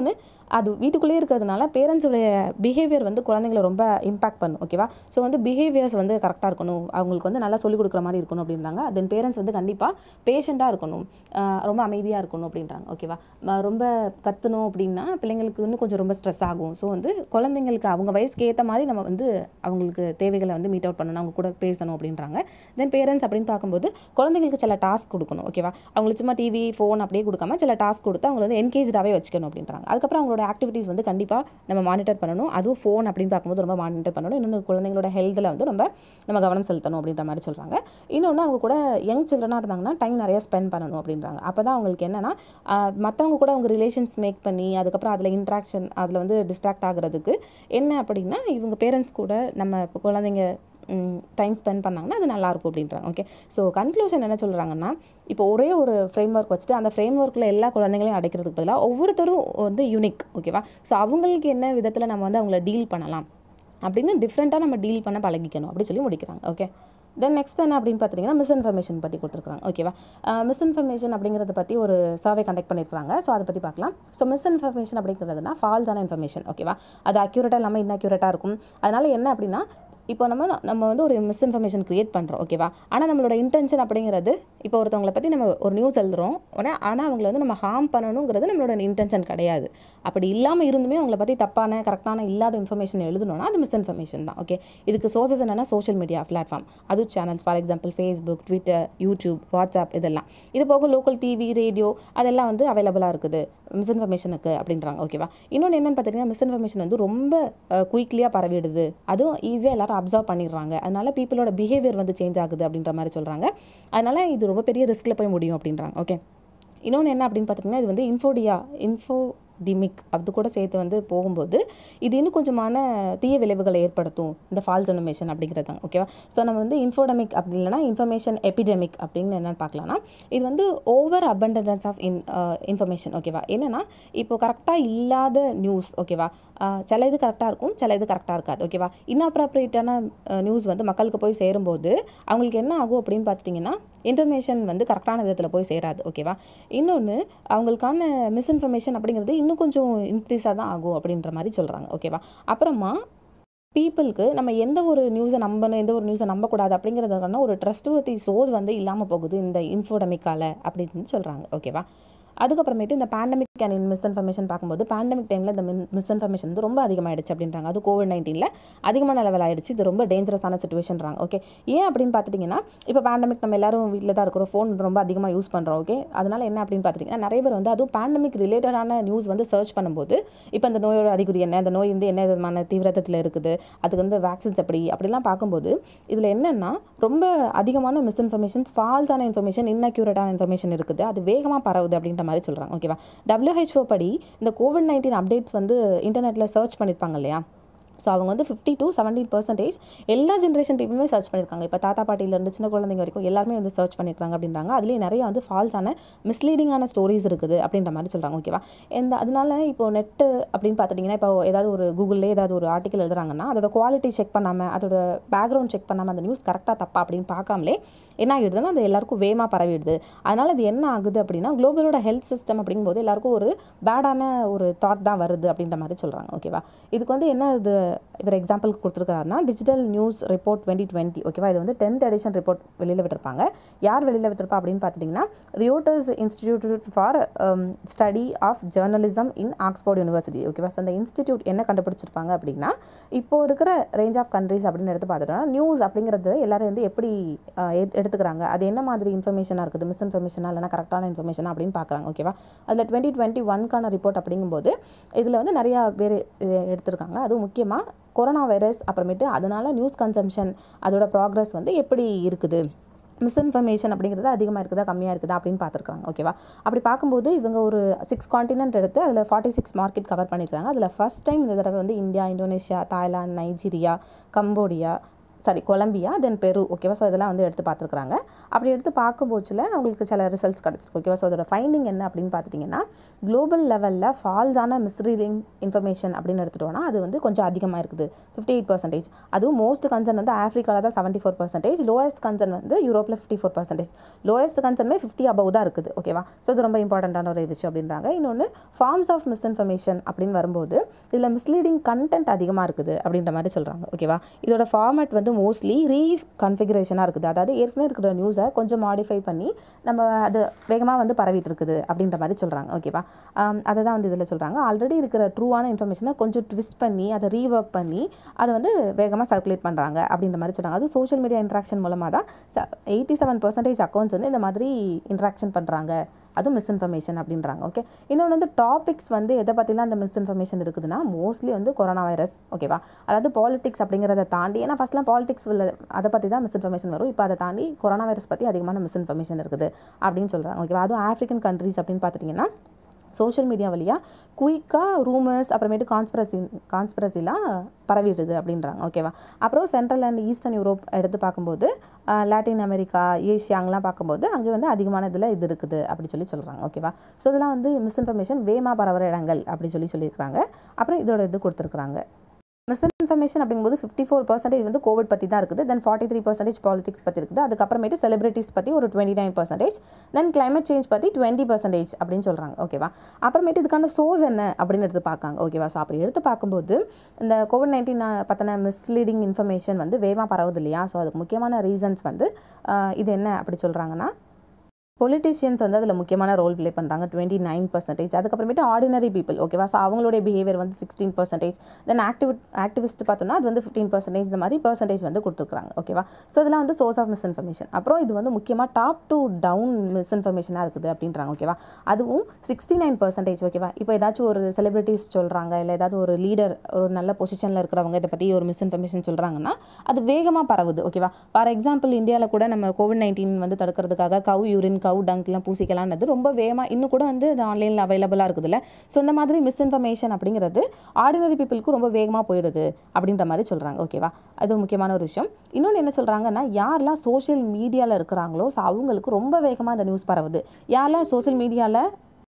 அது வீட்டுக்குள்ளேயே இருக்கிறதுனால பேரண்ட்ஸுடைய பிஹேவியர் வந்து குழந்தைங்களை ரொம்ப இம்பாக்ட் பண்ணும் ஓகேவா ஸோ வந்து பிஹேவியர்ஸ் வந்து கரெக்டாக இருக்கணும் அவங்களுக்கு வந்து நல்லா சொல்லிக் கொடுக்குற மாதிரி இருக்கணும் அப்படின்றாங்க தென் பேரண்ட்ஸ் வந்து கண்டிப்பாக பேஷண்ட்டாக இருக்கணும் ஆஹ் ரொம்ப அமைதியாக இருக்கணும் அப்படின்றாங்க ஓகேவா ம- ரொம்ப கத்தணும் அப்படின்னா பிள்ளைங்களுக்கு இன்னும் கொஞ்சம் ரொம்ப ஸ்ட்ரெஸ் ஆகும் ஸோ வந்து குழந்தைங்களுக்கு அவங்க வயசுக்கு ஏற்ற மாதிரி நம்ம வந்து அவங்களுக்கு தேவைகளை வந்து மீட் அவுட் பண்ணணும் அவங்க கூட பேசணும் அப்படின்றாங்க தென் பேரண்ட்ஸ் அப்படின்னு பார்க்கும்போது குழந்தைங்களுக்கு சில டாஸ்க் கொடுக்கணும் ஓகேவா அவங்களுக்கு சும்மா டிவி ஃபோன் அப்படியே கொடுக்காம சில டாஸ்க் கொடுத்து அவங்களை வந்து என்கேஜாகவே வச்சுக்கணும் அப்படின்றாங்க அதுக்கப்புறம் அவங்களோட ஆக்டிவிட்டீஸ் வந்து கண்டிப்பாக நம்ம மானிட்டர் பண்ணணும் அதுவும் ஃபோன் அப்படின்னு பார்க்கும்போது ரொம்ப மானிட்டர் பண்ணணும் இன்னொன்று குழந்தைங்களோட ஹெல்த்தில் வந்து ரொம்ப நம்ம கவனம் செலுத்தணும் அப்படின்ற மாதிரி சொல்கிறாங்க இன்னொன்று அவங்க கூட யங் சில்ட்ரனாக இருந்தாங்கன்னா டைம் நிறைய ஸ்பெண்ட் பண்ணணும் அப்படின்றாங்க அப்போ தான் அவங்களுக்கு என்னென்னா மற்றவங்க கூட அவங்க ரிலேஷன்ஸ் மேக் பண்ணி அதுக்கப்புறம் அதில் இன்ட்ராக்ஷன் அதில் வந்து டிஸ்ட்ராக்ட் ஆகுறதுக்கு என்ன அப்படின்னா இவங்க பேரண்ட்ஸ் கூட நம்ம இப்போ குழந்தைங்க டைம் ஸ்பெண்ட் பண்ணாங்கன்னா அது நல்லாயிருக்கும் அப்படின்றாங்க ஓகே ஸோ கன்க்ளூஷன் என்ன சொல்கிறாங்கன்னா இப்போ ஒரே ஒரு ஃப்ரேம் ஒர்க் வச்சுட்டு அந்த ஃப்ரேம் ஒர்க்கில் எல்லா குழந்தைங்களையும் அடைக்கிறதுக்கு பதிலாக ஒவ்வொருத்தரும் வந்து யூனிக் ஓகேவா ஸோ அவங்களுக்கு என்ன விதத்தில் நம்ம வந்து அவங்கள டீல் பண்ணலாம் அப்படின்னு டிஃப்ரெண்ட்டாக நம்ம டீல் பண்ண பழகிக்கணும் அப்படி சொல்லி முடிக்கிறாங்க ஓகே தென் நெக்ஸ்ட் என்ன அப்படின்னு பார்த்தீங்கன்னா மிஸ்இன்ஃபர்மேஷன் பற்றி கொடுத்துருக்காங்க ஓகேவா மிஸ்இன்ஃபர்மேஷன் அப்படிங்கிறத பற்றி ஒரு சர்வே கண்டக்ட் பண்ணியிருக்காங்க ஸோ அதை பற்றி பார்க்கலாம் ஸோ மிஸ்இன்ஃபர்மேஷன் அப்படிங்கிறதுனா ஃபால்ஸான இன்ஃபர்மேஷன் ஓகேவா அது அக்யூரேட்டாக இல்லாமல் இன்அக்யூரேட்டாக இருக்கும் அதனால என்ன அப்படின்னா இப்போ நம்ம நம்ம வந்து ஒரு மிஸ்இன்ஃபர்மேஷன் க்ரியேட் பண்ணுறோம் ஓகேவா ஆனால் நம்மளோட இன்டென்ஷன் அப்படிங்கிறது இப்போ ஒருத்தவங்களை பற்றி நம்ம ஒரு நியூஸ் எழுதுறோம் உடனே ஆனால் அவங்கள வந்து நம்ம ஹார்ம் பண்ணணுங்கிறது நம்மளோட இன்டென்ஷன் கிடையாது அப்படி இல்லாமல் இருந்துமே அவங்கள பற்றி தப்பான கரெக்டான இல்லாத இன்ஃபர்மேஷன் எழுதணும்னா அது மிஸ்இன்ஃபர்மேஷன் தான் ஓகே இதுக்கு சோர்சஸ் என்னென்னா சோஷியல் மீடியா பிளாட்ஃபார்ம் அதுவும் channels for example Facebook Twitter YouTube WhatsApp இதெல்லாம் இது போக லோக்கல் டிவி ரேடியோ அதெல்லாம் வந்து அவைலபிளாக இருக்குது மிஸ்இன்ஃபர்மேஷனுக்கு அப்படின்றாங்க ஓகேவா இன்னொன்று என்னென்னு பார்த்தீங்கன்னா மிஸ்இன்ஃபர்மேஷன் வந்து ரொம்ப குயிக்லியாக பரவிடுது அதுவும் ஈஸியாக எல்லாரும் அப்சர்வ் பண்ணிடுறாங்க அதனால பீப்புளோட பிஹேவியர் வந்து சேஞ்ச் ஆகுது அப்படின்ற மாதிரி சொல்கிறாங்க அதனால இது ரொம்ப பெரிய ரிஸ்கில் போய் முடியும் அப்படின்றாங்க ஓகே இன்னொன்று என்ன அப்படின்னு பார்த்தீங்கன்னா இது வந்து இன்ஃபோடியா இன்ஃபோ டிமிக் அது கூட சேர்த்து வந்து போகும்போது இது இன்னும் கொஞ்சமான தீய விளைவுகளை ஏற்படுத்தும் இந்த ஃபால்ஸ் இன்ஃபர்மேஷன் அப்படிங்கிறது தான் ஓகேவா ஸோ நம்ம வந்து இன்ஃபோடமிக் அப்படி இல்லைனா இன்ஃபர்மேஷன் எபிடெமிக் அப்படின்னு என்னென்னு பார்க்கலாம்னா இது வந்து over abundance of in information ஓகேவா என்னென்னா இப்போ கரெக்டாக இல்லாத நியூஸ் ஓகேவா ஆஹ் சில இது கரெக்டாக இருக்கும் சில இது கரெக்டாக இருக்காது ஓகேவா இன்அப்ராப்ரியேட்டான நியூஸ் வந்து மக்களுக்கு போய் சேரும்போது அவங்களுக்கு என்ன ஆகும் அப்படின்னு பார்த்துட்டிங்கன்னா இன்ஃபர்மேஷன் வந்து கரெக்டான விதத்தில் போய் சேராது ஓகேவா இன்னொன்று அவங்களுக்கான மிஸ்இன்ஃபர்மேஷன் அப்படிங்கிறது இன்னும் கொஞ்சம் இன்க்ரீஸாக தான் ஆகும் அப்படின்ற மாதிரி சொல்கிறாங்க ஓகேவா அப்புறமா பீப்புளுக்கு நம்ம எந்த ஒரு நியூஸை நம்பணும் எந்த ஒரு நியூஸை நம்பக்கூடாது அப்படிங்கிறதுக்கான ஒரு ட்ரஸ்ட்வர்த்தி சோர்ஸ் வந்து இல்லாமல் போகுது இந்த இன்ஃபோடமிக்கால அப்படின்னு சொல்கிறாங்க ஓகேவா அதுக்கப்புறமேட்டு இந்த பேண்டமிக் அண்ட் மிஸ்இன்ஃபர்மேஷன் பார்க்கும்போது பேண்டமிக் டைமில் இந்த மிஸ்இன்ஃபர்மேஷன் வந்து ரொம்ப அதிகமாகிடுச்சு அப்படின்றாங்க அது கோவிட் நைன்டீனில் அதிகமான லெவல் ஆயிடுச்சு இது ரொம்ப டேஞ்சரஸான சுச்சுவேஷன்றாங்க ஓகே ஏன் அப்படின்னு பார்த்துட்டிங்கன்னா இப்போ பேண்டமிக் நம்ம எல்லாரும் வீட்டில் தான் இருக்கிறோம் ஃபோன் ரொம்ப அதிகமாக யூஸ் பண்ணுறோம் ஓகே அதனால என்ன அப்படின்னு பார்த்துட்டிங்கன்னா நிறைய பேர் வந்து அதுவும் பேண்டமிக் ரிலேட்டடான நியூஸ் வந்து சர்ச் பண்ணும்போது இப்போ இந்த நோயோட அறிகுறி என்ன அந்த நோய் வந்து என்ன விதமான தீவிரத்தில் இருக்குது அதுக்கு வந்து வேக்சின்ஸ் எப்படி அப்படிலாம் பார்க்கும்போது இதில் என்னென்னா ரொம்ப அதிகமான மிஸ்இன்ஃபர்மேஷன்ஸ் ஃபால்ஸான இன்ஃபர்மேஷன் இன்அக்யூரேட்டான இன்ஃபர்மேஷன் இருக்குது அது வேகமாக பரவுது அப்படின்ற மாதிரி சொல்கிறாங்க ஓகேவா WHO படி இந்த கோவிட் நைன்டீன் அப்டேட்ஸ் வந்து இன்டர்நெட்டில் சர்ச் பண்ணியிருப்பாங்க இல்லையா ஸோ அவங்க வந்து ஃபிஃப்டி டு செவன்டீன் பர்சன்டேஜ் எல்லா ஜென்ரேஷன் பீப்புளுமே சர்ச் பண்ணியிருக்காங்க இப்போ தாத்தா பாட்டியிலேருந்து சின்ன குழந்தைங்க வரைக்கும் எல்லாருமே வந்து சர்ச் பண்ணியிருக்காங்க அப்படின்றாங்க அதுலேயே நிறைய வந்து ஃபால்ஸான மிஸ்லீடிங்கான ஸ்டோரிஸ் இருக்குது அப்படின்ற மாதிரி சொல்கிறாங்க ஓகேவா இந்த அதனால இப்போ நெட்டு அப்படின்னு பார்த்துட்டிங்கன்னா இப்போ ஏதாவது ஒரு கூகுளில் ஏதாவது ஒரு ஆர்டிக்கல் எழுதுறாங்கன்னா அதோட குவாலிட்டி செக் பண்ணாமல் அதோட பேக்ரவுண்ட் செக் பண்ணாமல் அந்த நியூஸ் கரெக்டாக தப்பா அப்படின்னு பார்க்காமலே என்ன ஆகிடுதுன்னா அது எல்லாருக்கும் வேகமாக பரவிடுது அதனால் அது என்ன ஆகுது அப்படின்னா குளோபலோட ஹெல்த் சிஸ்டம் அப்படிங்கும்போது எல்லாருக்கும் ஒரு பேடான ஒரு தாட் தான் வருது அப்படின்ற மாதிரி சொல்கிறாங்க ஓகேவா இதுக்கு வந்து என்ன இது இவர் எக்ஸாம்பிளுக்கு கொடுத்துருக்காருன்னா digital news report twenty twenty ஓகேவா இது வந்து டென்த் எடிஷன் ரிப்போர்ட் வெளியில் விட்டுருப்பாங்க யார் வெளியில் விட்டுருப்பா அப்படின்னு பார்த்துட்டிங்கன்னா Reuters institute for study of journalism in Oxford university ஓகேவா ஸோ அந்த இன்ஸ்டிடியூட் என்ன கண்டுபிடிச்சிருப்பாங்க அப்படின்னா இப்போ இருக்கிற ரேஞ்ச் ஆஃப் கண்ட்ரிஸ் அப்படின்னு எடுத்து பார்த்துட்டோம்னா நியூஸ் அப்படிங்கிறது எல்லாரும் வந்து எப்படி அஹ், எடு- எடுத்துக்கிறாங்க அது என்ன மாதிரி இன்ஃபர்மேஷனாக இருக்குது மிஸ்இன்ஃபர்மேஷனாக இல்லைனா கரெக்டான இன்ஃபர்மேஷனா அப்படின்னு பார்க்குறாங்க ஓகேவா அதில் டுவெண்ட்டி டுவெண்ட்டி ஒன்க்கான ரிப்போர்ட் அப்படிங்கும்போது இதில் வந்து நிறையா பேர் எடுத்திருக்காங்க அதுவும் முக்கியமாக கொரோனா வைரஸ் அப்புறமேட்டு அதனால நியூஸ் கன்சம்ஷன் அதோட ப்ராக்ரஸ் வந்து எப்படி இருக்குது மிஸ்இன்ஃபர்மேஷன் அப்படிங்கிறது அதிகமாக இருக்குதா கம்மியாக இருக்குதா அப்படின்னு பார்த்துருக்காங்க ஓகேவா அப்படி பார்க்கும்போது இவங்க ஒரு சிக்ஸ் காண்டினென்ட் எடுத்து அதில் ஃபார்ட்டி சிக்ஸ் மார்க்கெட் கவர் பண்ணியிருக்காங்க அதில் ஃபர்ஸ்ட் டைம் இந்த தடவை வந்து India Indonesia Thailand Nigeria Cambodia sorry Colombia then Peru ஓகேவா ஸோ இதெல்லாம் வந்து எடுத்து பார்த்துருக்குறாங்க அப்படி எடுத்து பார்க்கும்போச்சில் அவங்களுக்கு சில ரிசல்ட்ஸ் கிடச்சிருக்கு ஓகேவா ஸோ அதோட ஃபைண்டிங் என்ன அப்படின்னு பார்த்துட்டிங்கன்னா குளோபல் லெவலில் ஃபால்ஸான மிஸ்ரீடிங் இன்ஃபர்மேஷன் அப்படின்னு எடுத்துட்டோம்னா அது வந்து கொஞ்சம் அதிகமாக இருக்குது ஃபிஃப்டி எயிட் பர்சன்டேஜ் அதுவும் மோஸ்ட் கன்சர்ன் வந்து ஆஃப்ரிக்காவில் தான் seventy four percentage lowest concern வந்து யூரோப்பில் ஃபிஃப்டி ஃபோர் பர்சன்டேஜ் லோயஸ்ட் கன்சர்னுமே ஃபிஃப்டி அபவ் தான் இருக்குது ஓகேவா ஸோ இது ரொம்ப இம்பார்ட்டண்ட்டான ஒரு விஷயம் அப்படின்றாங்க இன்னொன்று ஃபார்ம்ஸ் ஆஃப் மிஸ்இன்ஃபர்மேஷன் அப்படின்னு வரும்போது இதில் மிஸ்லீடிங் கண்டென்ட் அதிகமாக இருக்குது அப்படின்ற மாதிரி சொல்கிறாங்க ஓகேவா இதோட ஃபார்மேட் வந்து மோஸ்ட்லி ரீ கன்ஃபிகரேஷனாக இருக்குது அதாவது ஏற்கனவே இருக்கிற நியூஸை கொஞ்சம் மாடிஃபை பண்ணி நம்ம அது வேகமாக வந்து பரவிட்டு இருக்குது அப்படின்ற மாதிரி சொல்கிறாங்க ஓகேவா அதை தான் வந்து இதில் சொல்கிறாங்க ஆல்ரெடி இருக்கிற ட்ரூவான இன்ஃபர்மேஷனை கொஞ்சம் ட்விஸ்ட் பண்ணி அதை ரீஒர்க் பண்ணி அதை வந்து வேகமாக சர்க்குலேட் பண்ணுறாங்க அப்படின்ற மாதிரி சொல்கிறாங்க அது சோஷியல் மீடியா இன்ட்ராக்ஷன் மூலமாக தான் எயிட்டி செவன் பர்சன்டேஜ் அக்கௌண்ட்ஸ் வந்து இந்த மாதிரி இன்ட்ராக்ஷன் பண்ணுறாங்க அதுவும் மிஸ்இன்ஃபர்மேஷன் அப்படின்றாங்க ஓகே இன்னொன்று வந்து டாபிக்ஸ் வந்து எதை பற்றிலாம் அந்த மிஸ்இன்ஃபர்மேஷன் இருக்குதுன்னா மோஸ்ட்லி வந்து கொரோனா வைரஸ் ஓகேவா அதாவது பாலிடிக்ஸ் அப்படிங்கிறத தாண்டி ஏன்னா ஃபஸ்ட்லாம் பாலிடிக்ஸ் அதை பற்றி தான் மிஸ்இன்ஃபர்மேஷன் வரும் இப்போ அதை தாண்டி கொரோனா வைரஸ் பற்றி அதிகமான மிஸ்இன்ஃபர்மேஷன் இருக்குது அப்படின்னு சொல்கிறாங்க ஓகேவா அதுவும் ஆஃப்ரிக்கன் கண்ட்ரீஸ் அப்படின்னு பார்த்துட்டிங்கன்னா சோஷியல் மீடியா வழியாக குயிக்காக ரூமர்ஸ் அப்புறமேட்டு கான்ஸ்பிரசி கான்ஸ்பிரசிலாம் பரவிடுது அப்படின்றாங்க ஓகேவா அப்புறம் சென்ட்ரல் அண்ட் ஈஸ்டர்ன் யூரோப் எடுத்து பார்க்கும்போது லாட்டின் அமெரிக்கா ஏஷியா அங்கெல்லாம் பார்க்கும்போது அங்கே வந்து அதிகமான இதில் இது இருக்குது அப்படி சொல்லி சொல்கிறாங்க ஓகேவா ஸோ இதெல்லாம் வந்து மிஸ்இன்ஃபர்மேஷன் வேமா பரவுற இடங்கள் அப்படி சொல்லி சொல்லியிருக்காங்க அப்புறம் இதோட இது கொடுத்துருக்குறாங்க மிஸ்இன்ஃபர்மேஷன் அப்படிங்கும்போது ஃபிஃப்டி ஃபோர் பர்சன்டேஜ் வந்து கோவிட் பற்றி தான் இருக்குது then forty three percentage politics பற்றி இருக்குது அதுக்கப்புறமேட்டு செலிபிரிட்டிஸ் பற்றி ஒரு twenty nine percentage then climate change பற்றி டுவெண்ட்டி பர்சன்டேஜ் அப்படின்னு சொல்கிறாங்க ஓகேவா அப்புறமேட்டு இதுக்கான சோர்ஸ் என்ன அப்படின்னு எடுத்து பார்க்காங்க ஓகேவா ஸோ அப்படி எடுத்து பார்க்கும்போது இந்த கோவிட் நைன்டீன் பற்றின மிஸ்லீடிங் இன்ஃபர்மேஷன் வந்து வேகமாக பரவுது இல்லையா ஸோ அதுக்கு முக்கியமான ரீசன்ஸ் வந்து இது என்ன அப்படி சொல்கிறாங்கன்னா பொலிட்டிஷியன்ஸ் வந்து அதில் முக்கியமான ரோல் ப்ளே பண்ணுறாங்க டுவெண்ட்டி நைன் பர்சன்டேஜ் அதுக்கப்புறமேட்டு ஆர்டினரி பீப்பிள் ஓகேவா ஸோ அவங்களுடைய பிஹேவியர் வந்து sixteen percentage then active activist பார்த்தோம்னா அது வந்து ஃபிஃப்டீன் பர்சன்டேஜ் இந்த மாதிரி பர்சன்டேஜ் வந்து கொடுத்துருக்காங்க ஓகேவா ஸோ இதெல்லாம் வந்து சோர்ஸ் ஆஃப் மிஸ்இன்ஃபர்மேஷன் அப்புறம் இது வந்து முக்கியமாக டாப் டு டவுன் மிஸ்இன்ஃபர்மேஷனாக இருக்குது அப்படின்றாங்க ஓகேவா அதுவும் சிக்ஸ்டி நைன் பர்சன்டேஜ் ஓகேவா இப்போ ஏதாச்சும் ஒரு செலிபிரிட்டிஸ் சொல்கிறாங்க இல்லை ஏதாவது ஒரு லீடர் ஒரு நல்ல பொசிஷனில் இருக்கிறவங்க இதை பற்றி ஒரு மிஸ்இன்ஃபர்மேஷன் சொல்கிறாங்கன்னா அது வேகமாக பரவுது ஓகேவா ஃபார் எக்ஸாம்பிள் இந்தியாவில் கூட நம்ம கோவிட் நைன்டீன் வந்து தடுக்கிறதுக்காக கவு யூரின் கவு டங்க்லாம் பூசி பூசிக்கலாம்னது ரொம்ப வேகமாக இன்னும் கூட வந்து அது ஆன்லைனில் அவைலபிளாக இருக்குதுல்ல ஸோ இந்த மாதிரி மிஸ்இன்ஃபர்மேஷன் அப்படிங்கிறது ஆர்டினரி பீப்புளுக்கு ரொம்ப வேகமாக போயிடுது அப்படின்ற மாதிரி சொல்கிறாங்க ஓகேவா அது ஒரு முக்கியமான ஒரு விஷயம் இன்னொன்று என்ன சொல்கிறாங்கன்னா யாரெல்லாம் சோஷியல் மீடியாவில் இருக்கிறாங்களோ ஸோ அவங்களுக்கு ரொம்ப வேகமாக இந்த நியூஸ் பரவுது யாரெல்லாம் சோஷியல் மீடியாவில்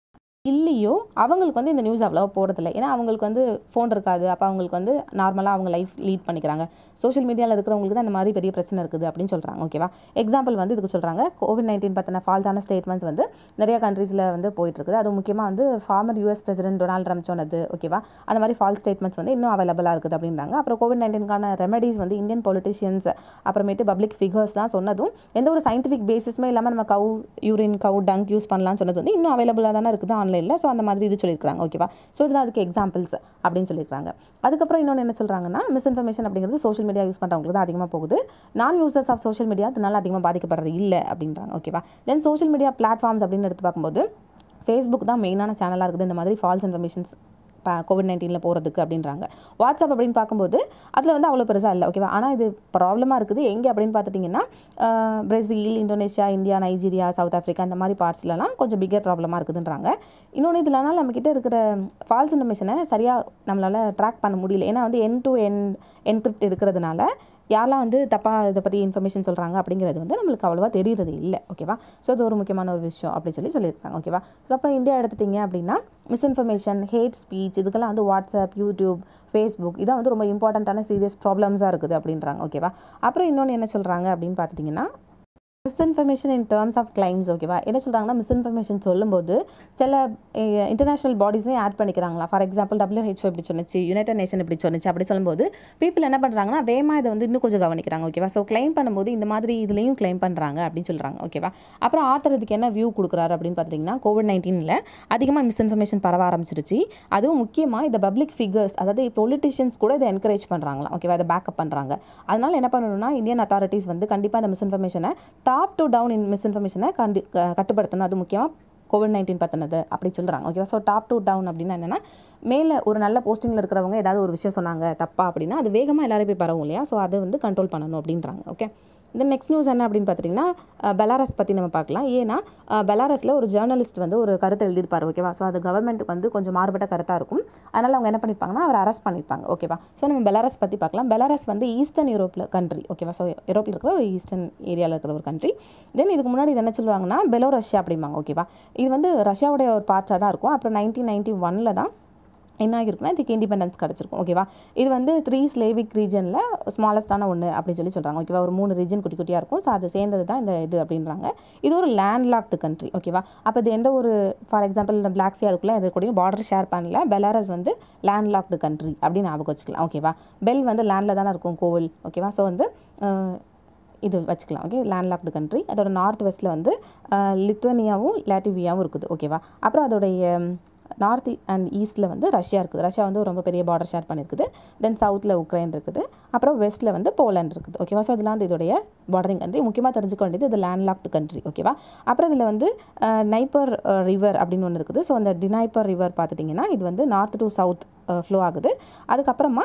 இல்லையோ அவங்களுக்கு வந்து இந்த நியூஸ் அவ்வளோவா போகிறதில்ல ஏன்னா அவங்களுக்கு வந்து ஃபோன் இருக்காது அப்போ அவங்களுக்கு வந்து நார்மலாக அவங்க லைஃப் லீட் பண்ணிக்கிறாங்க சோஷியல் மீடியாவில் இருக்கிறவங்களுக்கு தான் இந்த மாதிரி பெரிய பிரச்சனை இருக்குது அப்படின்னு சொல்கிறாங்க ஓகேவா எக்ஸாம்பிள் வந்து இதுக்கு சொல்கிறாங்க கோவிட் நைன்டீன் பற்றின ஃபால்ஸான ஸ்டேட்மெண்ட்ஸ் வந்து நிறைய கண்ட்ரீஸில் வந்து போயிட்டுருக்குது அது முக்கியமாக வந்து former US president Donald Trump சொன்னது ஓகேவா அந்த மாதிரி ஃபால்ஸ் ஸ்டேட்மெண்ட்ஸ் வந்து இன்னும் அவைலபிளாக இருக்குது அப்படின்றாங்க அப்புறம் கோவிட் நைன்டீனுக்கான ரெமடிஸ் வந்து இந்தியன் பொலிட்டிஷியன்ஸ் அப்புறமேட்டு பப்ளிக் ஃபிகர்ஸ் தான் சொன்னதும் எந்த ஒரு சயின்டிஃபிக் பேசிஸுமே இல்லாமல் நம்ம கவு யூரின் கவு டங்க் யூஸ் பண்ணலாம்னு சொன்னது வந்து இன்னும் அவைலபிளாக தானே இருக்குது ஆன்லைனில் ஸோ அந்த மாதிரி இது சொல்லியிருக்காங்க ஓகேவா ஸோ இதெல்லாம் அதுக்கு எக்ஸாம்பிள்ஸ் அப்படின்னு சொல்லியிருக்காங்க அதுக்கப்புறம் இன்னொன்று என்ன சொல்கிறாங்கன்னா மிஸ்இன்ஃபர்மேஷன் அப்படிங்கிறது சோஷியல் மீடியா யூஸ் பண்ணுறவங்களுக்கு தான் அதிகமாக போகுது நான் யூசர்ஸ் ஆஃப் சோஷியல் மீடியா அதனால அதிகமாக பாதிக்கப்படுறது இல்லை அப்படின்றாங்க ஓகேவா தென் சோஷியல் மீடியா பிளாட்ஃபார்ம்ஸ் அப்படின்னு எடுத்து பார்க்கும்போது ஃபேஸ்புக் தான் மெயினான சேனலாக இருக்குது இந்த மாதிரி ஃபால்ஸ் இன்ஃபர்மேஷன்ஸ் கோவிட் நைன்டீனில் போகிறதுக்கு அப்படின்றாங்க வாட்ஸ்அப் அப்படின்னு பார்க்கும்போது அதில் வந்து அவ்வளோ பெருசாக இல்லை ஓகேவா ஆனால் இது ப்ராப்ளமாக இருக்குது எங்கே அப்படின்னு பார்த்துட்டிங்கன்னா Brazil Indonesia India Nigeria South Africa இந்த மாதிரி பார்ட்ஸ்லலாம் கொஞ்சம் பிக்கர் ப்ராப்ளமாக இருக்குதுன்றாங்க இன்னொன்று இதுலனால் நம்மக்கிட்ட இருக்கிற ஃபால்ஸ் இன்ஃபர்மேஷனை சரியாக நம்மளால் ட்ராக் பண்ண முடியல ஏன்னா வந்து என் டு என் என்கிரிப்ட் இருக்கிறதுனால யாரெல்லாம் வந்து தப்பாக இதை பற்றி இன்ஃபர்மேஷன் சொல்கிறாங்க அப்படிங்கிறது வந்து நம்மளுக்கு அவ்வளோவா தெரியறது இல்லை ஓகேவா ஸோ அது ஒரு முக்கியமான ஒரு விஷயம் அப்படி சொல்லி சொல்லியிருக்காங்க ஓகேவா ஸோ அப்புறம் இந்தியா எடுத்துட்டிங்க அப்படின்னா மிஸ்இன்ஃபர்மேஷன் ஹேட் ஸ்பீச் இதுக்கெல்லாம் வந்து வாட்ஸ்அப் யூடியூப் ஃபேஸ்புக் இதான் வந்து ரொம்ப இம்பார்ட்டண்ட்டான சீரியஸ் ப்ராப்ளம்ஸாக இருக்குது அப்படின்றாங்க ஓகேவா அப்புறம் இன்னொன்று என்ன சொல்கிறாங்க அப்படின்னு பார்த்துட்டிங்கன்னா misinformation in terms of claims ஓகேவா என்ன சொல்கிறாங்கன்னா மிஸ்இன்ஃபர்மேஷன் சொல்லும்போது சில இன்டர்நேஷனல் பாடிஸையும் ஆட் பண்ணிக்கிறாங்களா ஃபார் எக்ஸாம்பிள் டபிள்யூஹெச்ஓ இப்படி சொன்னிச்சு யுனைடட் நேஷன் இப்படி சொன்னிச்சு அப்படி சொல்லும்போது பீப்புள் என்ன பண்ணுறாங்கன்னா வேமா இதை வந்து இன்னும் கொஞ்சம் கவனிக்கிறாங்க ஓகேவா ஸோ கிளைம் பண்ணும்போது இந்த மாதிரி இதுலேயும் கிளைம் பண்ணுறாங்க அப்படின்னு சொல்கிறாங்க ஓகேவா அப்புறம் ஆத்தர் இதுக்கு என்ன வியூ கொடுக்குறாரு அப்படின்னு பார்த்தீங்கன்னா கோவிட் நைன்டீனில் அதிகமாக மிஸ்இன்ஃபர்மேஷன் பரவ ஆரம்பிச்சிருச்சு அதுவும் முக்கியமாக இந்த பப்ளிக் ஃபிகர்ஸ் அதாவது பொலிட்டிஷியன்ஸ் கூட இதை என்கரேஜ் பண்ணுறாங்களா ஓகேவா இதை பேக்கப் பண்ணுறாங்க அதனால் என்ன பண்ணணும்னா இந்தியன் அத்தாரிட்டிஸ் வந்து கண்டிப்பாக இந்த மிஸ்இன்ஃபர்மேஷனை டாப் டு டவுன் இன் மிஸ்இன்ஃபர்மேஷனை கண்டி கட்டுப்படுத்தணும் அது முக்கியமாக கோவிட் நைன்டீன் பற்றினது அப்படி சொல்கிறாங்க ஓகேவா ஸோ டாப் டு டவுன் அப்படின்னா என்னென்னா மேலே ஒரு நல்ல போஸ்டிங்கில் இருக்கிறவங்க ஏதாவது ஒரு விஷயம் சொன்னாங்க தப்பா அப்படின்னா அது வேகமாக எல்லாரும் போய் பரவும் இல்லையா ஸோ அதை வந்து கண்ட்ரோல் பண்ணணும் அப்படின்றாங்க ஓகே இந்த நெக்ஸ்ட் நியூஸ் என்ன அப்படின்னு பார்த்துட்டிங்கன்னா பெலாரஸ் பற்றி நம்ம பார்க்கலாம் ஏன்னா பெலாரஸில் ஒரு ஜேர்னலிஸ்ட் வந்து ஒரு கருத்தை எழுதியிருப்பார் ஓகேவா ஸோ அது கவர்மெண்ட்டுக்கு வந்து கொஞ்சம் மாறுபட்ட கருத்தாக இருக்கும் அதனால் அவங்க என்ன பண்ணியிருப்பாங்கன்னா அவர் அரெஸ்ட் பண்ணியிருப்பாங்க ஓகேவா ஸோ நம்ம பெலாரஸ் பற்றி பார்க்கலாம் பெலாரஸ் வந்து ஈஸ்டர்ன் யூரோப்பில் கண்ட்ரி ஓகேவா ஸோ யூரோப்பில் இருக்கிற ஒரு ஈஸ்டர்ன் ஏரியாவில் இருக்கிற ஒரு கண்ட்ரி தென் இதுக்கு முன்னாடி இது என்ன சொல்லுவாங்கன்னா பெலோ ரஷ்யா அப்படிம்பாங்க ஓகேவா இது வந்து ரஷ்யாவுடைய ஒரு பார்ட்ஸாக தான் இருக்கும் அப்புறம் நைன்டீன் நைன்ட்டி ஒனில் தான் என்ன ஆகிருக்குன்னா இதுக்கு இண்டிபெண்டன்ஸ் கிடச்சிருக்கும் ஓகேவா இது வந்து த்ரீ ஸ்லேவிக் ரீஜனில் ஸ்மாலஸ்டான ஒன்று அப்படின்னு சொல்லி சொல்கிறாங்க ஓகேவா ஒரு மூணு ரீஜன் குட்டி குட்டியாக இருக்கும் ஸோ அது சேர்ந்தது தான் இந்த இது அப்படின்றாங்க இது ஒரு லேண்ட்லாக்டு கண்ட்ரி ஓகேவா அப்போ இது எந்த ஒரு ஃபார் எக்ஸாம்பிள் இந்த பிளாக் சி அதுக்குள்ளே இது கூடயும் பார்டர் ஷேர் பண்ணல பெலாரஸ் வந்து லேண்ட்லாக்டு கண்ட்ரி அப்படின்னு ஞாபகம் வச்சுக்கலாம் ஓகேவா பெல் வந்து லேண்டில் தானே இருக்கும் கோவில் ஓகேவா ஸோ வந்து இது வச்சுக்கலாம் ஓகே லேண்ட்லாக்டு கண்ட்ரி அதோட நார்த் வெஸ்ட்டில் வந்து லித்வனியாவும் லாட்டிவியாவும் இருக்குது ஓகேவா அப்புறம் அதோடைய நார்த் அண்ட் ஈஸ்ட்டில் வந்து ரஷ்யா இருக்குது ரஷ்யா வந்து ரொம்ப பெரிய பார்டர் ஷேர் பண்ணியிருக்குது தென் சவுத்தில் உக்ரைன் இருக்குது அப்புறம் வெஸ்ட்டில் வந்து போலாண்ட் இருக்குது ஓகேவா ஸோ இதெல்லாம் வந்து இதோடைய பார்டரிங் கண்ட்ரி முக்கியமாக தெரிஞ்சுக்க வேண்டியது இது லேண்ட்லாக்டு கண்ட்ரி ஓகேவா அப்புறம் இதில் வந்து நைப்பர் ரிவர் அப்படின்னு ஒன்று இருக்குது ஸோ அந்த டினைப்பர் ரிவர் பார்த்துட்டிங்கன்னா இது வந்து நார்த் டு சவுத் ஃப்ளோ ஆகுது அதுக்கப்புறமா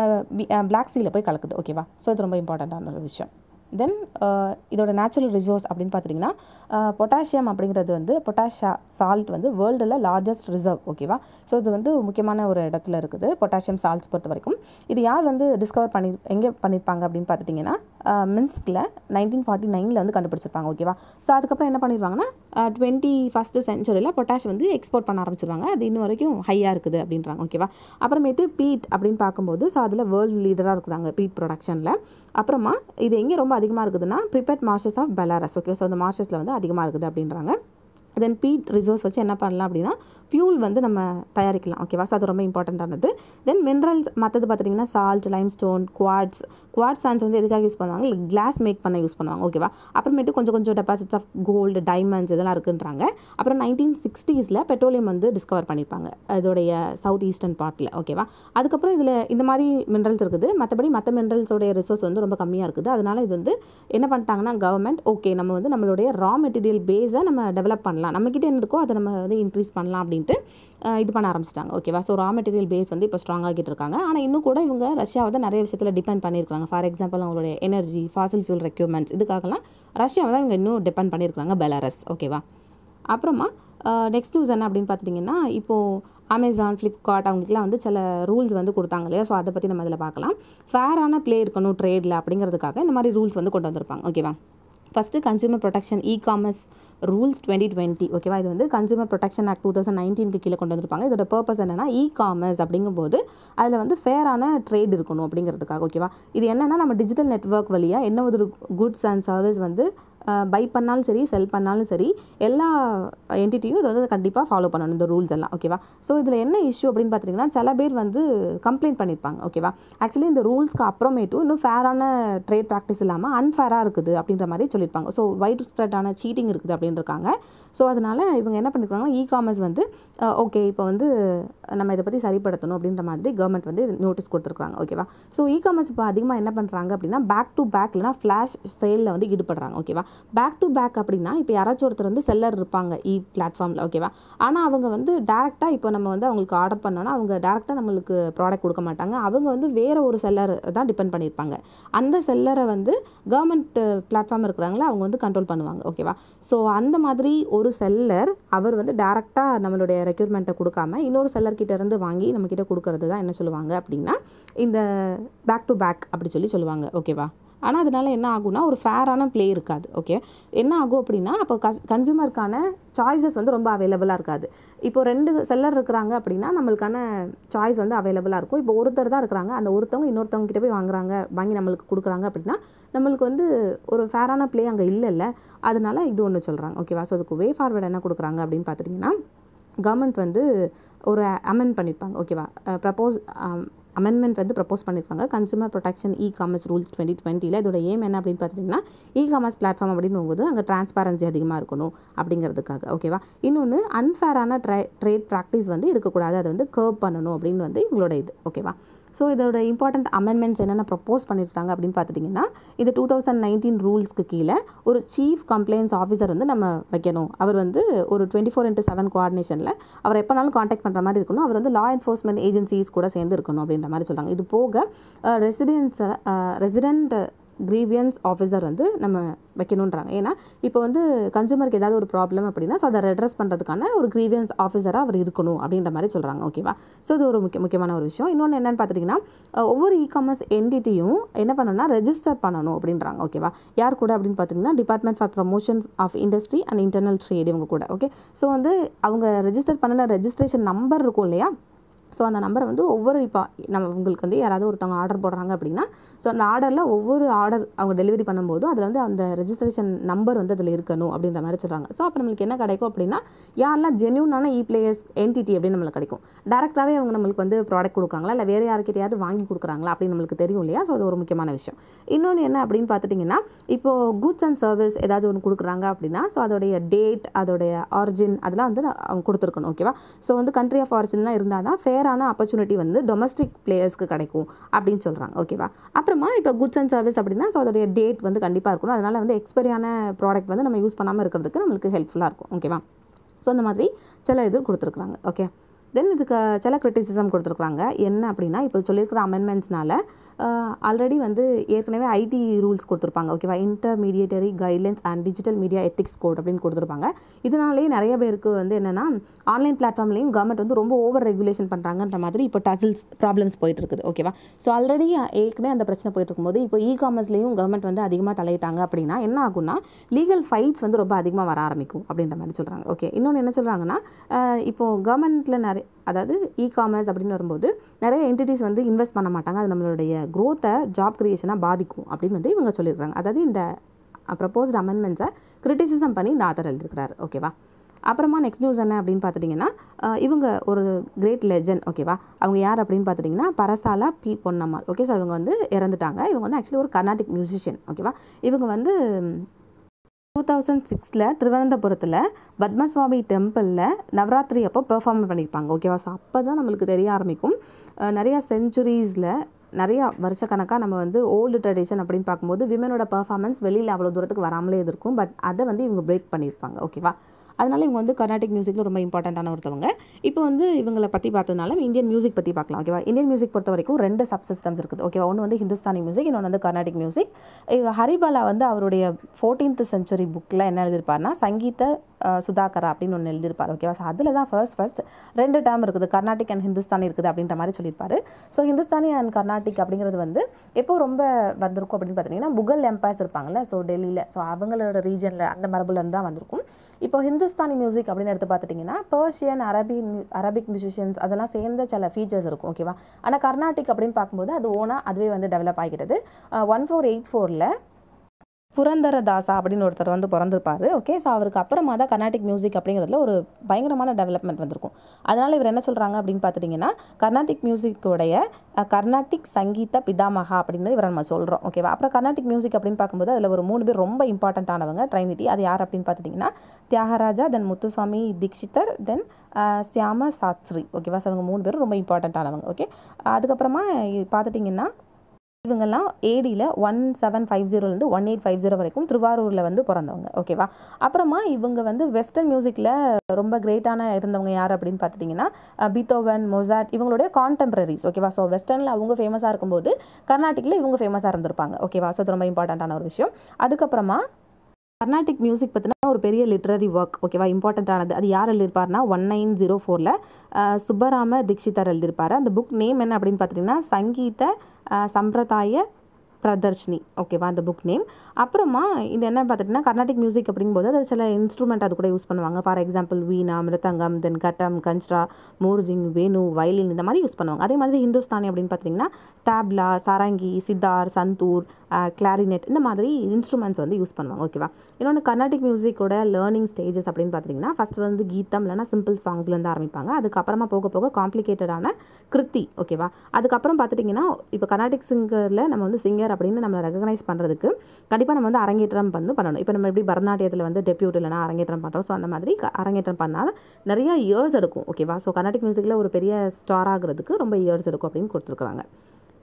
பிளாக் சீயில் போய் கலக்குது ஓகேவா ஸோ இது ரொம்ப இம்பார்ட்டண்ட்டான ஒரு விஷயம் தென் இதோட நேச்சுரல் ரிசோர்ஸ் அப்படின்னு பார்த்தீங்கன்னா பொட்டாசியம் அப்படிங்கிறது வந்து பொட்டாஷா சால்ட் வந்து வேர்ல்டில் லார்ஜஸ்ட் ரிசர்வ் ஓகேவா ஸோ இது வந்து முக்கியமான ஒரு இடத்துல இருக்குது பொட்டாசியம் சால்ட்ஸ் பொறுத்த வரைக்கும் இது யார் வந்து டிஸ்கவர் பண்ணி எங்கே பண்ணியிருப்பாங்க அப்படின்னு பார்த்துட்டிங்கன்னா மின்ஸ்கில் நைன்டீன் ஃபார்ட்டி நைனில் வந்து கண்டுபிடிச்சிருப்பாங்க ஓகேவா ஸோ அதுக்கப்புறம் என்ன பண்ணிடுவாங்கன்னா டுவெண்ட்டி ஃபஸ்ட்டு சென்ச்சுரியில் பொட்டாஷ் வந்து எக்ஸ்போர்ட் பண்ண ஆரம்பிச்சிருவாங்க அது இன்னும் வரைக்கும் ஹையாக இருக்குது அப்படின்றாங்க ஓகேவா அப்புறமேட்டு பீட் அப்படின்னு பார்க்கும்போது ஸோ அதில் வேர்ல்டு லீடராக இருக்கிறாங்க பீட் ப்ரொடக்ஷனில் அப்புறமா இது எங்கே ரொம்ப அதிகமாக இருக்குதுன்னா Pripet marshes of Belarus okay so அந்த மார்ஷஸில் வந்து அதிகமாக இருக்குது அப்படின்றாங்க தென் பீட் ரிசோர்ஸ் வச்சு என்ன பண்ணலாம் அப்படின்னா ஃபியூல் வந்து நம்ம தயாரிக்கலாம் ஓகேவா ஸோ அது ரொம்ப இம்பார்ட்டண்ட்டானது தென் மினரல்ஸ் மற்றது பார்த்துட்டிங்கன்னா சால்ட் லைம் ஸ்டோன் குவாட்ஸ் குவாட் சாண்ட்ஸ் வந்து எதுக்காக யூஸ் பண்ணுவாங்க இல்லை கிளாஸ் மேக் பண்ண யூஸ் பண்ணுவாங்க ஓகேவா அப்புறமேட்டு கொஞ்சம் கொஞ்சம் டெபாசிட்ஸ் ஆஃப் கோல்டு டைமண்ட்ஸ் இதெல்லாம் இருக்குன்றாங்க அப்புறம் நைன்டீன் சிக்ஸ்டீஸில் பெட்ரோலியம் வந்து டிஸ்கவர் பண்ணியிருப்பாங்க இதோடைய சவுத் ஈஸ்டர்ன் பார்ட்டில் ஓகேவா அதுக்கப்புறம் இதில் இந்த மாதிரி மினரல்ஸ் இருக்குது மற்றபடி மற்ற மினரல்ஸோடைய ரிசோர்ஸ் வந்து ரொம்ப கம்மியாக இருக்குது அதனால் இது வந்து என்ன பண்ணிட்டாங்கன்னா கவர்மெண்ட் ஓகே நம்ம வந்து நம்மளுடைய ரா மெட்டீரியல் பேஸை நம்ம டெவலப் பண்ணலாம் நம்மக்கிட்ட என்ன இருக்கோ அதை நம்ம வந்து இன்க்ரீஸ் பண்ணலாம் அப்படின்ட்டு இது பண்ண ஆரம்பிச்சிட்டாங்க ஓகேவா ஸோ ரா மெட்டீரியல் பேஸ் வந்து இப்போ ஸ்ட்ராங் ஆகிட்டு இருக்காங்க ஆனால் இன்னும் கூட இவங்க ரஷ்யாவை தான் நிறைய விஷயத்தில் டிபெண்ட் பண்ணியிருக்காங்க ஃபார் எக்ஸாம்பிள் அவங்களுடைய எனர்ஜி ஃபாசில் ஃபியூல் ரெக்யூப்மெண்ட்ஸ் இதுக்காகலாம் ரஷ்யாவை தான் இவங்க இன்னும் டிபெண்ட் பண்ணியிருக்காங்க பெலாரஸ் ஓகேவா அப்புறமா நெக்ஸ்ட் நியூஸ் என்ன அப்படின்னு பார்த்துட்டிங்கன்னா இப்போது அமேசான் ஃப்ளிப்கார்ட் அவங்களுக்குலாம் வந்து சில ரூல்ஸ் வந்து கொடுத்தாங்க இல்லையா ஸோ அதை பற்றி நம்ம இதில் பார்க்கலாம் ஃபேரான ப்ளே இருக்கணும் ட்ரேடில் அப்படிங்கிறதுக்காக இந்த மாதிரி ரூல்ஸ் வந்து கொண்டு வந்திருப்பாங்க ஓகேவா first consumer protection e commerce rules twenty twenty ஓகேவா இது வந்து consumer protection act two thousand நைன்டீனுக்கு கீழே கொண்டு வந்திருப்பாங்க இதோட பர்பஸ் என்னன்னா இ காமர்ஸ் அப்படிங்கும்போது அதில் வந்து ஃபேரான ட்ரேட் இருக்கணும் அப்படிங்கிறதுக்காக ஓகேவா இது என்னென்னா நம்ம டிஜிட்டல் நெட்ஒர்க் வழியாக என்ன ஒரு குட்ஸ் அண்ட் சர்வீஸ் வந்து பை பண்ணாலும் சரி செல் பண்ணாலும் சரி எல்லா என்டிட்டியும் இதை வந்து கண்டிப்பாக ஃபாலோ பண்ணணும் இந்த ரூல்ஸ் எல்லாம் ஓகேவா ஸோ இதில் என்ன இஷ்யூ அப்படின்னு பார்த்தீங்கன்னா சில பேர் வந்து கம்ப்ளைண்ட் பண்ணியிருப்பாங்க ஓகேவா ஆக்சுவலி இந்த ரூல்ஸ்க்கு அப்புறமேட்டும் இன்னும் ஃபேரான ட்ரேட் ப்ராக்டிஸ் இல்லாமல் அன்ஃபேராக இருக்குது அப்படின்ற மாதிரி சொல்லியிருப்பாங்க ஸோ வைட் ஸ்ப்ரெட்டான சீட்டிங் இருக்குது அப்படின்னு இருக்காங்க ஸோ அதனால் இவங்க என்ன பண்ணியிருக்காங்கன்னா இ காமர்ஸ் வந்து ஓகே இப்போ வந்து நம்ம இதை பற்றி சரிப்படுத்தணும் அப்படின்ற மாதிரி கவர்மெண்ட் வந்து நோட்டீஸ் கொடுத்துருக்காங்க ஓகேவா ஸோ இ காமர்ஸ் இப்போ அதிகமாக என்ன பண்ணுறாங்க அப்படின்னா பேக் டு பேக் இல்லைனா ஃப்ளாஷ் சேலில் வந்து ஈடுபடுறாங்க ஓகேவா பேக் டு பேக் அப்படின்னா இப்போ யாராச்சும் ஒருத்தர் வந்து செல்லர் இருப்பாங்க இ பிளாட்ஃபார்மில் ஓகேவா ஆனால் அவங்க வந்து டேரெக்டாக இப்போ நம்ம வந்து அவங்களுக்கு ஆர்டர் பண்ணோன்னா அவங்க டேரெக்டாக நம்மளுக்கு ப்ராடக்ட் கொடுக்க மாட்டாங்க அவங்க வந்து வேறு ஒரு செல்லர் தான் டிபெண்ட் பண்ணியிருப்பாங்க அந்த செல்லரை வந்து கவர்மெண்ட் பிளாட்ஃபார்ம் இருக்கிறாங்களா அவங்க வந்து கண்ட்ரோல் பண்ணுவாங்க ஓகேவா ஸோ அந்த மாதிரி ஒரு செல்லர் அவர் வந்து டேரெக்டாக நம்மளுடைய ரெக்யூர்மெண்ட்டை கொடுக்காம இன்னொரு செல்லர்கிட்ட இருந்து வாங்கி நம்மக்கிட்ட கொடுக்கறது தான் என்ன சொல்லுவாங்க அப்படின்னா இந்த பேக் டு பேக் அப்படி சொல்லி சொல்லுவாங்க ஓகேவா ஆனால் அதனால என்ன ஆகும்னா ஒரு ஃபேரான ப்ளே இருக்காது ஓகே என்ன ஆகும் அப்படின்னா அப்போ கஸ் கன்சூமருக்கான சாய்ஸஸ் வந்து ரொம்ப அவைலபிளாக இருக்காது இப்போ ரெண்டு செல்லர் இருக்கிறாங்க அப்படின்னா நம்மளுக்கான சாய்ஸ் வந்து அவைலபிளாக இருக்கும் இப்போ ஒருத்தர் தான் இருக்கிறாங்க அந்த ஒருத்தவங்க இன்னொருத்தவங்க கிட்ட போய் வாங்குறாங்க வாங்கி நம்மளுக்கு கொடுக்குறாங்க அப்படின்னா நம்மளுக்கு வந்து ஒரு ஃபேரான ப்ளே அங்கே இல்லைல்ல அதனால இது ஒன்று சொல்கிறாங்க ஓகேவா ஸோ அதுக்கு வே ஃபார்வர்டு என்ன கொடுக்குறாங்க அப்படின்னு பார்த்துட்டிங்கன்னா கவர்மெண்ட் வந்து ஒரு அமெண்ட் பண்ணியிருப்பாங்க ஓகேவா ப்ரப்போஸ் அமெண்ட்மெண்ட் வந்து ப்ரப்போஸ் பண்ணியிருக்காங்க consumer protection e commerce rules twenty டுவெண்ட்டியில் இதோட ஏம் என்ன அப்படின்னு பார்த்துட்டிங்கன்னா இ காமர்ஸ் பிளாட்ஃபார்ம் அப்படின்னு போகும்போது அங்கே டிரான்ஸ்பாரன்சி அதிகமாக இருக்கணும் அப்படிங்கிறதுக்காக ஓகேவா இன்னொன்று அன்ஃபேரான ட்ரை ட்ரேட் ப்ராக்டிஸ் வந்து இருக்கக்கூடாது அதை வந்து கர்வ் பண்ணணும் அப்படின்னு வந்து இவங்களோட இது ஓகேவா ஸோ இதோட இம்பார்ட்டண்ட் அமெண்ட்மெண்ட்ஸ் என்னென்ன ப்ரப்போஸ் பண்ணியிருக்காங்க அப்படின்னு பார்த்துட்டிங்கன்னா இது டூ தௌசண்ட் நைன்டீன் ரூல்ஸ்க்கு கீழே ஒரு சீஃப் கம்ப்ளைண்ட்ஸ் ஆஃபீஸர் வந்து நம்ம வைக்கணும் அவர் வந்து ஒரு டுவெண்ட்டி ஃபோர் இன்ட்டு செவன் கோஆர்டினேஷனில் அவர் எப்போனாலும் காண்டாக்ட் பண்ணுற மாதிரி இருக்கணும் அவர் வந்து லா என்ஃபோர்ஸ்மெண்ட் ஏஜென்சிஸ் கூட சேர்ந்து இருக்கணும் அப்படின்ற மாதிரி சொல்கிறாங்க இது போக ரெசிடென்ஸ் ரெசிடென்ட் கிரீவியன்ஸ் ஆஃபீஸர் வந்து நம்ம வைக்கணுன்றாங்க ஏன்னா இப்போ வந்து கன்சூமருக்கு ஏதாவது ஒரு ப்ராப்ளம் அப்படின்னா ஸோ அதை ரெட்ரஸ் பண்ணுறதுக்கான ஒரு கிரீவியன்ஸ் ஆஃபீஸராக அவர் இருக்கணும் அப்படின்ற மாதிரி சொல்கிறாங்க ஓகேவா ஸோ இது ஒரு முக்கிய முக்கியமான ஒரு விஷயம் இன்னொன்று என்னென்னு பார்த்துட்டிங்கன்னா அஹ், ஒவ்வொரு இ காமர்ஸ் என்டிட்டியும் என்ன பண்ணணும்னா ரெஜிஸ்டர் பண்ணணும் அப்படின்றாங்க ஓகேவா யார் கூட அப்படின்னு பார்த்தீங்கன்னா department for promotion of industry and internal trade இவங்க கூட ஓகே ஸோ வந்து அவங்க ரெஜிஸ்டர் பண்ணின ரெஜிஸ்ட்ரேஷன் நம்பர் இருக்கும் இல்லையா ஸோ அந்த நம்பரை வந்து ஒவ்வொரு இப்போ நம்ம உங்களுக்கு வந்து யாராவது ஒருத்தவங்க ஆர்டர் போடுறாங்க அப்படின்னா ஸோ அந்த ஆர்டரில் ஒவ்வொரு ஆர்டர் அவங்க டெலிவரி பண்ணும்போது அதில் வந்து அந்த ரெஜிஸ்ட்ரேஷன் நம்பர் வந்து அதில் இருக்கணும் அப்படின்ற மாதிரி சொல்கிறாங்க ஸோ அப்போ நம்மளுக்கு என்ன கிடைக்கும் அப்படின்னா யாரெல்லாம் ஜென்யூனான இ பிளேயர்ஸ் என்டிட்டி அப்படின்னு நம்மளுக்கு கிடைக்கும் டேரெக்டாகவே அவங்க நம்மளுக்கு வந்து ப்ராடக்ட் கொடுக்காங்களா இல்லை வேறு யாருக்கிட்டையாவது வாங்கி கொடுக்குறாங்களா அப்படின்னு நம்மளுக்கு தெரியும் இல்லையா ஸோ அது ஒரு முக்கியமான விஷயம் இன்னொன்று என்ன அப்படின்னு பார்த்துட்டிங்கன்னா இப்போது குட்ஸ் அண்ட் சர்வீஸ் ஏதாவது ஒன்று கொடுக்குறாங்க அப்படின்னா ஸோ அதோடைய டேட் அதோடைய ஆரிஜின் அதெல்லாம் வந்து அவங்க கொடுத்துருக்கணும் ஓகேவா ஸோ வந்து கண்ட்ரி ஆஃப் ஆரிஜின்லாம் இருந்தால் தான் ஃபேரான ஆப்பர்ச்சுனிட்டி வந்து டொமஸ்டிக் பிளேயர்ஸ்க்கு கிடைக்கும் அப்படின்னு சொல்கிறாங்க ஓகேவா அப்புறமா இப்போ குட்ஸ் அண்ட் சர்வீஸ் அப்படின்னா ஸோ அதோடைய டேட் வந்து கண்டிப்பாக இருக்கணும் அதனால் வந்து எக்ஸ்பைரியான ப்ராடக்ட் வந்து நம்ம யூஸ் பண்ணாமல் இருக்கிறதுக்கு நம்மளுக்கு ஹெல்ப்ஃபுல்லாக இருக்கும் ஓகேவா ஸோ அந்த மாதிரி சில இது கொடுத்துருக்குறாங்க ஓகே தென் இதுக்கு சில கிரிட்டிசிசம் கொடுத்துருக்குறாங்க என்ன அப்படின்னா இப்போ சொல்லியிருக்கிற அமெண்ட்மெண்ட்ஸ்னால ஆல்ரெடி வந்து ஏற்கனவே ஐடி ரூல்ஸ் கொடுத்துருப்பாங்க ஓகேவா intermediary guidelines and digital media ethics code அப்படின்னு கொடுத்துருப்பாங்க இதனாலேயே நிறைய பேருக்கு வந்து என்னென்னா ஆன்லைன் பிளாட்ஃபார்ம்லேயும் கவர்மெண்ட் வந்து ரொம்ப ஓவர் ரெகுலேஷன் பண்ணுறாங்கன்ற மாதிரி இப்போ டசில்ஸ் ப்ராப்ளம்ஸ் போயிட்டு இருக்குது ஓகேவா ஸோ ஆல்ரெடி ஏற்கனவே அந்த பிரச்சனை போயிட்டு இருக்கும்போது இப்போ இ காமர்ஸ்லேயும் கவர்மெண்ட் வந்து அதிகமாக தலையிட்டாங்க அப்படின்னா என்ன ஆகும்னா லீகல் ஃபைட்ஸ் வந்து ரொம்ப அதிகமாக வர ஆரம்பிக்கும் அப்படின்ற மாதிரி சொல்கிறாங்க ஓகே இன்னொன்று என்ன சொல்கிறாங்கன்னா இப்போ கவர்மெண்ட்டில் நிறைய அதாவது இ காமர்ஸ் அப்படின்னு வரும்போது நிறைய என்டிட்டிஸ் வந்து இன்வெஸ்ட் பண்ண மாட்டாங்க அது நம்மளுடைய க்ரோத்தை ஜாப் கிரியேஷனாக பாதிக்கும் அப்படின்னு வந்து இவங்க சொல்லியிருக்காங்க அதாவது இந்த ப்ரப்போஸ்ட் அமெண்ட்மெண்ட்ஸை கிரிட்டிசிசம் பண்ணி இந்த ஆத்தர் எழுதியிருக்கிறாரு ஓகேவா அப்புறமா நெக்ஸ்ட் நியூஸ் என்ன அப்படின்னு பார்த்துட்டிங்கன்னா அஹ் இவங்க ஒரு கிரேட் லெஜண்ட் ஓகேவா அவங்க யார் அப்படின்னு பார்த்துட்டிங்கன்னா Parassala P Ponnammal okay so இவங்க வந்து இறந்துட்டாங்க இவங்க வந்து ஆக்சுவலி ஒரு கர்நாடிக் மியூசிஷியன் ஓகேவா இவங்க வந்து டூ தௌசண்ட் சிக்ஸில் திருவனந்தபுரத்தில் பத்மசுவாமி டெம்பிளில் நவராத்திரி அப்போ பெர்ஃபார்ம் பண்ணியிருப்பாங்க ஓகேவா ஸோ அப்போ தான் நம்மளுக்கு தெரிய ஆரம்பிக்கும் அஹ் நிறையா செஞ்சுரிஸில் நிறையா வருஷக்கணக்காக நம்ம வந்து ஓல்டு ட்ரெடிஷன் அப்படின்னு பார்க்கும்போது விமனோட பர்ஃபார்மன்ஸ் வெளியில் அவ்வளோ தூரத்துக்கு வராமலே இருக்கும் பட் அதை வந்து இவங்க பிரேக் பண்ணியிருப்பாங்க ஓகேவா அதனால இவங்க வந்து கர்நாடிக் மியூசிக்கில் ரொம்ப இம்பார்ட்டண்ட்டான ஒருத்தவங்க இப்போ வந்து இவங்களை பற்றி பார்த்ததுனால இந்தியன் மியூசிக் பற்றி பார்க்கலாம் ஓகேவா இந்தியன் மியூசிக் பொறுத்த வரைக்கும் ரெண்டு சப் சிஸ்டம்ஸ் இருக்குது ஓகேவா ஒன்று வந்து ஹிந்துஸ்தானி மியூசிக் இன்னொன்று வந்து கர்நாடிக் மியூசிக் இது ஹரிபாலா வந்து அவருடைய ஃபோர்டீன்த் செஞ்சுரி புக்கில் என்ன எழுதியிருப்பார்னா சங்கீத அஹ், சுதாகரா அப்படின்னு ஒன்று எழுதியிருப்பார் ஓகேவா ஸோ அதில் தான் ஃபர்ஸ்ட் ஃபர்ஸ்ட் ரெண்டு டேர்ம் இருக்குது கர்நாடிக் அண்ட் ஹிந்துஸ்தானி இருக்குது அப்படின்ற மாதிரி சொல்லியிருப்பாரு ஸோ ஹிந்துஸ்தானி அண்ட் கர்நாடிக் அப்படிங்கிறது வந்து எப்போ ரொம்ப வந்திருக்கும் அப்படின்னு பார்த்தீங்கன்னா முகல் எம்பையர்ஸ் இருப்பாங்கல்ல ஸோ டெல்லியில் ஸோ அவங்களோட ரீஜனில் அந்த மரபுலேருந்து தான் வந்திருக்கும் இப்போ ஹிந்துஸ்தானி மியூசிக் அப்படின்னு எடுத்து பார்த்துட்டிங்கன்னா பர்ஷியன் அரபி அரபிக் மியூசிஷியன்ஸ் அதெல்லாம் சேர்ந்த சில ஃபீச்சர்ஸ் இருக்கும் ஓகேவா ஆனால் கர்நாடிக் அப்படின்னு பார்க்கும்போது அது ஓனாக அதுவே வந்து டெவலப் ஆகிறது ஒன் ஃபோர் எயிட் ஃபோரில் புரந்தரதாசா அப்படின்னு ஒருத்தர் வந்து பிறந்திருப்பாரு ஓகே ஸோ அவருக்கு அப்புறமா தான் கர்நாடிக் மியூசிக் அப்படிங்கிறதுல ஒரு பயங்கரமான டெவலப்மெண்ட் வந்திருக்கும் அதனால் இவர் என்ன சொல்கிறாங்க அப்படின்னு பார்த்துட்டிங்கன்னா கர்நாடிக் மியூசிக்கோடைய அஹ், கர்நாடிக் சங்கீத பிதாமகா அப்படின்னு இவரை நம்ம சொல்கிறோம் ஓகேவா அப்புறம் கர்நாடிக் மியூசிக் அப்படின்னு பார்க்கும்போது அதில் ஒரு மூணு பேர் ரொம்ப இம்பார்ட்டண்ட்டானவங்க ட்ரைனிட்டி அது யார் அப்படின்னு பார்த்துட்டிங்கன்னா தியாகராஜா தென் முத்துசாமி தீக்ஷிதர் தென் சியாம சாஸ்திரி ஓகேவா ஸோ அவங்க மூணு பேரும் ரொம்ப இம்பார்ட்டண்ட்டானவங்க ஓகே அதுக்கப்புறமா இது பார்த்துட்டிங்கன்னா இவங்கெல்லாம் ஏடியில் ஒன் செவன் ஃபைவ் ஜீரோலேருந்து ஒன் எயிட் ஃபைவ் ஜீரோ வரைக்கும் திருவாரூரில் வந்து பிறந்தவங்க ஓகேவா அப்புறமா இவங்க வந்து வெஸ்டர்ன் மியூசிக்கில் ரொம்ப கிரேட்டான இருந்தவங்க யார் அப்படின்னு பார்த்துட்டிங்கன்னா பீத்தோவன் மொசாட் இவங்களுடைய கான்டெம்பரரிஸ் ஓகேவா ஸோ வெஸ்டர்னில் அவங்க ஃபேமஸாக இருக்கும்போது கர்நாடிக்கில் இவங்க ஃபேமஸாக இருந்திருப்பாங்க ஓகேவா ஸோ இது ரொம்ப இம்பார்ட்டண்ட்டான ஒரு விஷயம் அதுக்கப்புறமா கர்நாடிக் மியூசிக் பற்றின ஒரு பெரிய லிட்ரரி ஒர்க் ஓகேவா இம்பார்ட்டண்ட்டானது அது யார் எழுதியிருப்பார்னா ஒன் நைன் ஜீரோ ஃபோரில் சுப்பராம தீக்ஷிதர் எழுதியிருப்பார் அந்த புக் நேம் என்ன அப்படின்னு பார்த்துட்டிங்கன்னா சங்கீத அஹ், சம்பிரதாய பிரதர்ஷினி ஓகேவா அந்த புக் நேம் அப்புறமா இது என்ன பார்த்துட்டிங்கன்னா கர்நாடிக் மியூசிக் அப்படிங்கும்போது அது சில இன்ஸ்ட்ருமெண்ட் அது கூட யூஸ் பண்ணுவாங்க ஃபார் எக்ஸாம்பிள் வீணா மிருதங்கம் தென் கட்டம் கஞ்ச்ரா மோர்சிங் வேணு வயலின் இந்த மாதிரி யூஸ் பண்ணுவாங்க அதே மாதிரி ஹிந்துஸ்தானி அப்படின்னு பார்த்தீங்கன்னா டேப்லா சாரங்கி சித்தார் சந்தூர் கிளாரினெட் இந்த மாதிரி இன்ஸ்ட்ருமெண்ட்ஸ் வந்து யூஸ் பண்ணுவாங்க ஓகேவா இன்னொன்று கர்நாடிக் மியூசிக்கோட லேர்னிங் ஸ்டேஜஸ் அப்படின்னு பார்த்தீங்கன்னா ஃபர்ஸ்ட் வந்து கீதம் இல்லைனா சிம்பிள் சாங்ஸ்லேருந்து ஆரம்பிப்பாங்க அதுக்கப்புறமா போக போக காம்ப்ளிகேட்டடான கிருத்தி ஓகேவா அதுக்கப்புறம் பார்த்துட்டிங்கன்னா இப்போ கர்நாடிக் சிங்கரில் நம்ம வந்து சிங்கர் அப்படின்னு நம்ம ரெகனைஸ் பண்ணுறதுக்கு கண்டிப்பாக நம்ம வந்து அரங்கேற்றம் வந்து பண்ணணும் இப்போ நம்ம எப்படி பரதநாட்டியத்தில் வந்து டெபியூட் இல்லைனா அரங்கேற்றம் பண்ணுறோம் ஸோ அந்த மாதிரி க- அரங்கேற்றம் பண்ணால் நிறைய இயர்ஸ் எடுக்கும் ஓகேவா ஸோ கர்நாடிக் மியூசிக்கில் ஒரு பெரிய ஸ்டார் ஆகிறதுக்கு ரொம்ப இயர்ஸ் எடுக்கும் அப்படின்னு கொடுத்துருக்குறாங்க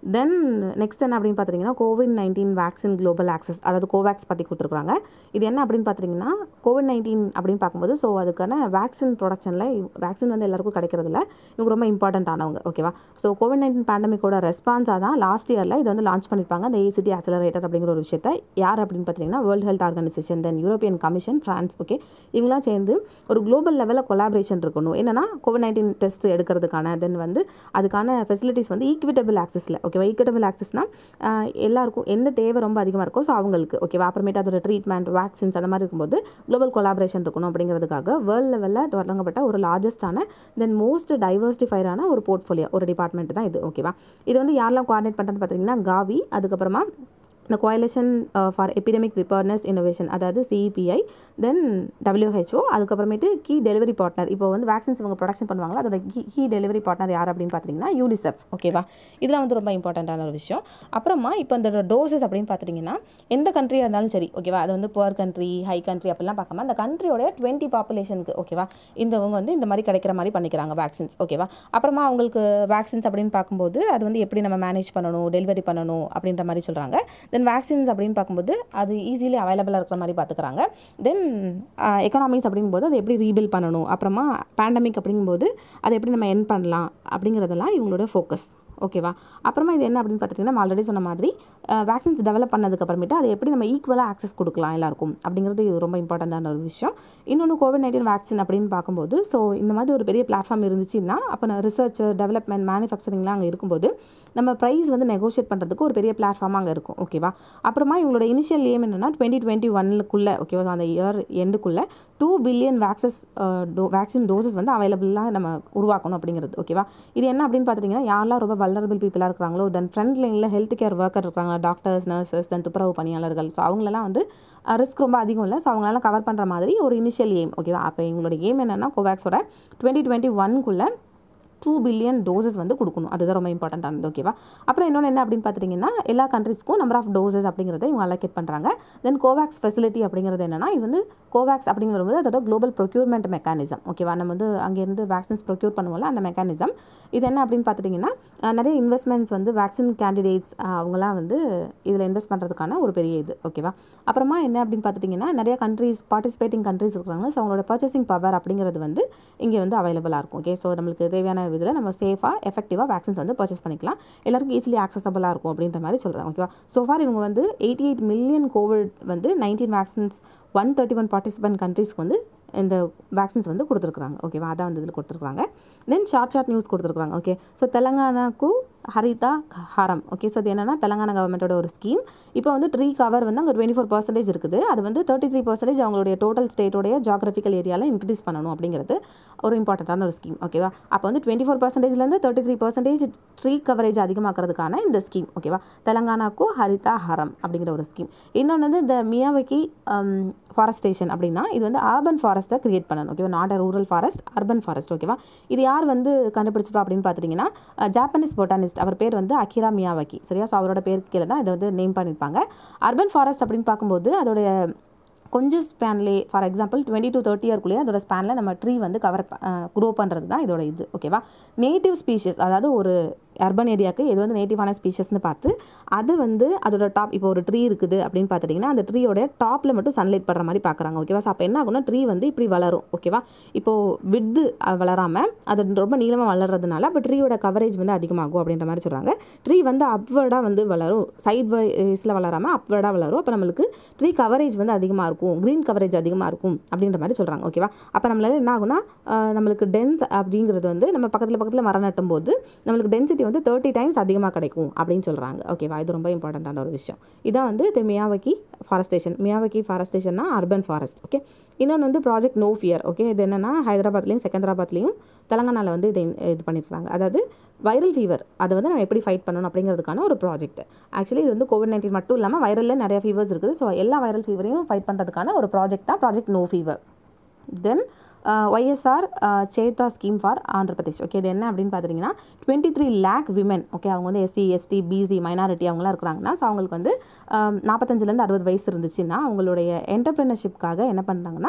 தென் நெக்ஸ்ட் என்ன அப்படின்னு பார்த்தீங்கன்னா Covid nineteen vaccine global access அதாவது கோவேக்ஸ் பற்றி கொடுத்துருக்காங்க இது என்ன அப்படின்னு பார்த்தீங்கன்னா கோவிட் நைன்டீன் அப்படின்னு பார்க்கும்போது ஸோ அதுக்கான வேக்சின் ப்ரொடக்ஷனில் வேக்சின் வந்து எல்லாருக்கும் கிடைக்கிறதுல இவங்க ரொம்ப இம்பார்ட்டன்ட் ஆனவங்க ஓகேவா ஸோ கோவிட் நைன்டீன் பேண்டமிக்கோட ரெஸ்பான்ஸாக தான் லாஸ்ட் இயரில் இது வந்து லான்ச் பண்ணியிருப்பாங்க அந்த ஏசிடி ஆக்சலரேட்டர் அப்படிங்கிற ஒரு விஷயத்தை யார் அப்படின்னு பார்த்தீங்கன்னா world health organisation then European commission France okay இவங்களாம் சேர்ந்து ஒரு குளோபல் லெவலில் கொலாபரேஷன் இருக்கணும் என்னன்னா கோவிட் நைன்டீன் டெஸ்ட் எடுக்கிறதுக்கான தென் வந்து அதுக்கான ஃபெசிலிட்டிஸ் வந்து ஈக்விட்டபிள் ஆக்சஸில் ஓகேவா ஈக்விட்டபிள் ஆக்சஸ்னால் எல்லாருக்கும் எந்த தேவை ரொம்ப அதிகமாக இருக்கோ ஸோ அவங்களுக்கு ஓகேவா அப்புறமேட்டு அதோட ட்ரீட்மெண்ட் வேக்சின்ஸ் அந்த மாதிரி இருக்கும்போது குளோபல் கொலாபரேஷன் இருக்கணும் அப்படிங்கிறதுக்காக வேர்ல்டு லெவலில் தொடங்கப்பட்ட ஒரு லார்ஜஸ்டான தென் மோஸ்ட் டைவர்சிஃபைடான ஒரு போர்ட்ஃபோலியோ ஒரு டிபார்ட்மெண்ட் தான் இது ஓகேவா இது வந்து யாரெல்லாம் கோஆர்டினேட் பண்ணுறதுன்னு பார்த்தீங்கன்னா காவி அதுக்கப்புறமா இந்த coalition for epidemic preparedness innovation அதாவது சிஇபிஐ தென் டபிள்யூஹெச்ஓ அதுக்கப்புறமேட்டு கீ டெலிவரி பார்ட்னர் இப்போ வந்து வேக்சின்ஸ் இவங்க ப்ரொடக்ஷன் பண்ணுவாங்களா அதோட கீ கீ டெலிவரி பார்ட்னர் யார் அப்படின்னு பார்த்தீங்கன்னா யூனிசெஃப் ஓகேவா இதெல்லாம் வந்து ரொம்ப இம்பார்ட்டண்ட்டான ஒரு விஷயம் அப்புறமா இப்போ இந்த டோசஸ் அப்படின்னு பார்த்துட்டிங்கன்னா எந்த கண்ட்ரியாக இருந்தாலும் சரி ஓகேவா அது வந்து புவர் கண்ட்ரி ஹை கண்ட்ரி அப்படிலாம் பார்க்காம அந்த கண்ட்ரியோட டுவெண்ட்டி பாப்புலேஷனுக்கு ஓகேவா இந்தவங்க வந்து இந்த மாதிரி கிடைக்கிற மாதிரி பண்ணிக்கிறாங்க வேக்சின்ஸ் ஓகேவா அப்புறமா அவங்களுக்கு வேக்சின்ஸ் அப்படின்னு பார்க்கும்போது அது வந்து எப்படி நம்ம மேனேஜ் பண்ணணும் டெலிவரி பண்ணணும் அப்படின்ற மாதிரி சொல்கிறாங்க தென் வேக்சின்ஸ் அப்படின்னு பார்க்கும்போது அது ஈஸிலி அவைலபிளாக இருக்கிற மாதிரி பார்த்துக்கிறாங்க தென் எக்கனாமிக்ஸ் அப்படிங்கும்போது அதை எப்படி ரீபில் பண்ணணும் அப்புறமா பேண்டமிக் அப்படிங்கும்போது அதை எப்படி நம்ம என் பண்ணலாம் அப்படிங்கிறதெல்லாம் இவங்களோட ஃபோக்கஸ் ஓகேவா அப்புறமா இது என்ன அப்படின்னு பார்த்துட்டிங்கன்னா நம்ம ஆல்ரெடி சொன்ன மாதிரி வேக்சின்ஸ் டெவலப் பண்ணதுக்கு அப்புறமேட்டு அதை எப்படி நம்ம ஈக்குவலாக ஆக்சஸ் கொடுக்கலாம் எல்லாருக்கும் அப்படிங்கிறது இது ரொம்ப இம்பார்ட்டண்ட்டான ஒரு விஷயம் இன்னொன்று கோவிட் நைன்டீன் வேக்சின் அப்படின்னு பார்க்கும்போது ஸோ இந்த மாதிரி ஒரு பெரிய பிளாட்ஃபார்ம் இருந்துச்சுன்னா அப்போ நான் ரிசர்ச் டெவலப்மெண்ட் மேனுஃபேக்சரிங்லாம் அங்கே இருக்கும்போது நம்ம ப்ரைஸ் வந்து நெகோஷியேட் பண்ணுறதுக்கு ஒரு பெரிய பிளாட்ஃபார்மாக அங்கே இருக்கும் ஓகேவா அப்புறமா இவங்களோட இனிஷியல் ஏம் என்னென்னா டுவெண்ட்டி டுவெண்ட்டி ஒன்னுக்குள்ளே ஓகேவா அந்த இயர் எண்டுக்குள்ளே டூ பில்லியன் வேக்சஸ் டோ வேக்சின் டோசஸ் வந்து அவைலபிளாக நம்ம உருவாக்கணும் அப்படிங்கிறது ஓகேவா இது என்ன அப்படின்னு பார்த்துட்டிங்கன்னா யாரெல்லாம் ரொம்ப வல்னரபிள் பீப்புளாக இருக்கிறாங்களோ தென் ஃப்ரண்ட் லைனில் ஹெல்த் கேர் ஒர்க்கர் இருக்காங்க டாக்டர்ஸ் நர்சஸ் தென் துப்புரவு பணியாளர்கள் ஸோ அவங்களெல்லாம் வந்து ரிஸ்க் ரொம்ப அதிகம் இல்லை ஸோ அவங்களெல்லாம் கவர் பண்ணுற மாதிரி ஒரு இனிஷியல் எய்ம் ஓகேவா அப்போ எங்களோட எய்ம் என்னென்னா கோவேக்ஸோட டுவெண்ட்டி டுவெண்ட்டி ஒன்குள்ளே டூ பில்லியன் டோசஸ் வந்து கொடுக்கணும் அதுதான் ரொம்ப இம்பார்ட்டண்ட்டானது ஓகேவா அப்புறம் இன்னொன்று என்ன அப்படின்னு பார்த்துட்டிங்கன்னா எல்லா கண்ட்ரிஸ்க்கும் நம்பர் ஆஃப் டோசஸ் அப்படிங்கிறத இவங்க அலோகேட் பண்ணுறாங்க தென் கோவேக்ஸ் ஃபெசிலிட்டி அப்படிங்கிறது என்னன்னா இது வந்து கோவேக்ஸ் அப்படிங்கிறது அதோட குளோபல் ப்ரொக்யூர்மெண்ட் மெக்கானிசம் ஓகேவா நம்ம வந்து அங்கேருந்து வேக்சின்ஸ் ப்ரொக்யூர் பண்ணுவோம்ல அந்த மெக்கானிசம் இது என்ன அப்படின்னு பார்த்துட்டிங்கன்னா நிறைய இன்வெஸ்ட்மெண்ட்ஸ் வந்து வேக்சின் கேண்டிடேட்ஸ் அவங்களாம் வந்து இதில் இன்வெஸ்ட் பண்ணுறதுக்கான ஒரு பெரிய இது ஓகேவா அப்புறமா என்ன அப்படின்னு பார்த்துட்டிங்கன்னா நிறைய கண்ட்ரீஸ் பார்ட்டிசிபேட்டிங் கண்ட்ரீஸ் இருக்கிறாங்க ஸோ அவங்களோட பர்ச்சேசிங் பவர் அப்படிங்கிறது வந்து இங்கே வந்து அவைலபிளாக இருக்கும் ஓகே ஸோ நம்மளுக்கு தேவையான இதில் நம்ம சேஃபாக எஃபெக்டிவாக வேக்சின்ஸ் வந்து பர்ச்சேஸ் பண்ணிக்கலாம் எல்லாருக்கும் ஈஸிலி ஆக்சசபிளாக இருக்கும் அப்படின்ற மாதிரி சொல்கிறாங்க ஓகேவா ஸோ ஃபார் இவங்க வந்து எயிட்டி எயிட் மில்லியன் கோவிட் வந்து nineteen vaccines one thirty one participant கண்ட்ரீஸ்க்கு வந்து இந்த வேக்சின்ஸ் வந்து கொடுத்துருக்குறாங்க ஓகேவா அதான் வந்து இதில் கொடுத்துருக்குறாங்க தென் ஷார்ட் ஷார்ட் நியூஸ் கொடுத்துருக்குறாங்க ஓகே ஸோ தெலங்கானாக்கு ஹரிதா ஹாரம் ஓகே ஸோ அது என்னன்னா தெலங்கானா கவர்மெண்ட்டோட ஒரு ஸ்கீம் இப்போ வந்து ட்ரீ கவர் வந்து அங்கே டுவெண்ட்டி ஃபோர் பர்சன்டேஜ் இருக்குது அது வந்து தேர்ட்டி த்ரீ பர்சன்டேஜ் அவங்களுடைய டோட்டல் ஸ்டேட்டோடைய ஜாகிரபிக்கல் ஏரியாவில் இன்க்ரீஸ் பண்ணணும் அப்படிங்கிறது ஒரு இம்பார்ட்டண்ட்டான ஒரு ஸ்கீம் ஓகேவா அப்போ வந்து டுவெண்ட்டி ஃபோர் பர்சன்டேஜ்லேருந்து thirty three percentage tree coverage அதிகமாக்கிறதுக்கான இந்த ஸ்கீம் ஓகேவா தெலங்கானாக்கு ஹரிதா ஹரம் அப்படிங்கிற ஒரு ஸ்கீம் இன்னொன்று வந்து இந்த மியாவக்கி ஃபாரஸ்டேஷன் அப்படின்னா இது வந்து அர்பன் ஃபாரஸ்ட்டை கிரியேட் பண்ணணும் ஓகேவா not rural forest urban forest ஓகேவா இது யார் வந்து கண்டுபிடிச்சிருப்பா அப்படின்னு பார்த்துட்டிங்கன்னா ஜாப்பனீஸ் பொட்டானிஸ்ட் அவர் பேர் வந்து அகிரா மியாவக்கி சரியா ஸோ அவரோட பேருக்கு கீழே தான் இதை வந்து நேம் பண்ணியிருப்பாங்க அர்பன் ஃபாரஸ்ட் அப்படின்னு பார்க்கும்போது அதோடைய கொஞ்சம் ஸ்பேன்லே for example twenty to thirty இயர்க்குள்ளேயே அதோட ஸ்பேனில் நம்ம ட்ரீ வந்து கவர் க்ரோ பண்ணுறது தான் இதோட இது ஓகேவா நேட்டிவ் ஸ்பீஷஸ் அதாவது ஒரு அர்பன் ஏரியாவுக்கு எது வந்து நேட்டிவான ஸ்பீஷஸ்னு பார்த்து அது வந்து அதோட டாப் இப்போ ஒரு ட்ரீ இருக்குது அப்படின்னு பார்த்துட்டிங்கன்னா அந்த ட்ரீயோட டாப்பில் மட்டும் சன்லைட் படுற மாதிரி பார்க்குறாங்க ஓகேவா ஸோ அப்போ என்ன ஆகும்னா ட்ரீ வந்து இப்படி வளரும் ஓகேவா இப்போது வித்து வளராமல் அது ரொம்ப நீளமாக வளர்றதுனால அப்போ ட்ரீயோட கவரேஜ் வந்து அதிகமாகும் அப்படின்ற மாதிரி சொல்கிறாங்க ட்ரீ வந்து அப்வர்டாக வந்து வளரும் சைட் வைஸில் வளராமல் அப்வர்டாக வளரும் அப்போ நம்மளுக்கு ட்ரீ கவரேஜ் வந்து அதிகமாக இருக்கும் க்ரீன் கவரேஜ் அதிகமாக இருக்கும் அப்படின்ற மாதிரி சொல்கிறாங்க ஓகேவா அப்போ நம்மளால என்ன ஆகும்னா நம்மளுக்கு டென்ஸ் அப்படிங்கிறது வந்து நம்ம பக்கத்தில் பக்கத்தில் மரம் நட்டும் போது நம்மளுக்கு டென்சிட்டி வந்து தேர்ட்டி டைம்ஸ் அதிகமாக கிடைக்கும் அப்படின்னு சொல்கிறாங்க ஓகேவா இது ரொம்ப இம்பார்ட்டண்ட்டான ஒரு விஷயம் இதான் வந்து இது மியாவக்கி ஃபாரஸ்டேஷன் மியாவக்கி ஃபாரஸ்டேஷன்னா அர்பன் ஃபாரஸ்ட் ஓகே இன்னொன்று வந்து ப்ராஜெக்ட் நோ ஃபியர் ஓகே இது என்னென்னா ஹைதராபாத்லேயும் செகந்தராபாத்லேயும் தெலங்கானாவில் வந்து இது இது பண்ணியிருக்காங்க அதாவது வைரல் ஃபீவர் அதை வந்து நம்ம எப்படி ஃபைட் பண்ணணும் அப்படிங்கிறதுக்கான ஒரு ப்ராஜெக்ட் ஆக்சுவலி இது வந்து கோவிட் நைன்டீன் மட்டும் இல்லாமல் வைரலில் நிறைய ஃபீவர்ஸ் இருக்குது ஸோ எல்லா வைரல் ஃபீவரையும் ஃபைட் பண்ணுறதுக்கான ஒரு ப்ராஜெக்ட் தான் project no fever then YSR Cheyutha scheme for Andhra Pradesh okay இது என்ன அப்படின்னு பார்த்துட்டிங்கன்னா twenty three lakh women okay அவங்க வந்து எஸ்சி எஸ்டி பிசி மைனாரிட்டி அவங்களாம் இருக்கிறாங்கன்னா ஸோ அவங்களுக்கு வந்து நாற்பத்தஞ்சிலேருந்து அறுபது வயசு இருந்துச்சுன்னா அவங்களுடைய என்டர்பிரினர்ஷிப்காக என்ன பண்ணுறாங்கன்னா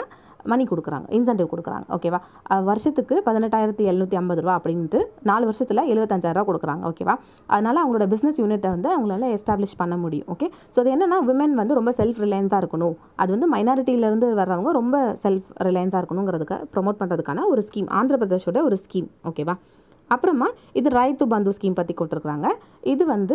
மணி கொடுக்குறாங்க இன்சென்டிவ் கொடுக்குறாங்க ஓகேவா அஹ் வருஷத்துக்கு பதினெட்டாயிரத்தி எழுநூற்றி ஐம்பது ரூபா அப்படின்ட்டு நாலு வருஷத்தில் எழுபத்தஞ்சாயிரரூவா கொடுக்குறாங்க ஓகேவா அதனால் அவங்களோட பிஸ்னஸ் யூனிட்டை வந்து அவங்களால எஸ்டாப்ளிஷ் பண்ண முடியும் ஓகே ஸோ அது என்னென்னா விமன் வந்து ரொம்ப செல்ஃப் ரிலையன்ஸாக இருக்கணும் அது வந்து மைனாரிட்டியிலேருந்து வர்றவங்க ரொம்ப செல்ஃப் ரிலையன்ஸாக இருக்கணுங்கிறதுக்கு ப்ரொமோட் பண்ணுறதுக்கான ஒரு ஸ்கீம் ஆந்திர பிரதேஷோட ஒரு ஸ்கீம் ஓகேவா அப்புறமா இது ரைத்து பந்து ஸ்கீம் பற்றி கொடுத்துருக்குறாங்க இது வந்து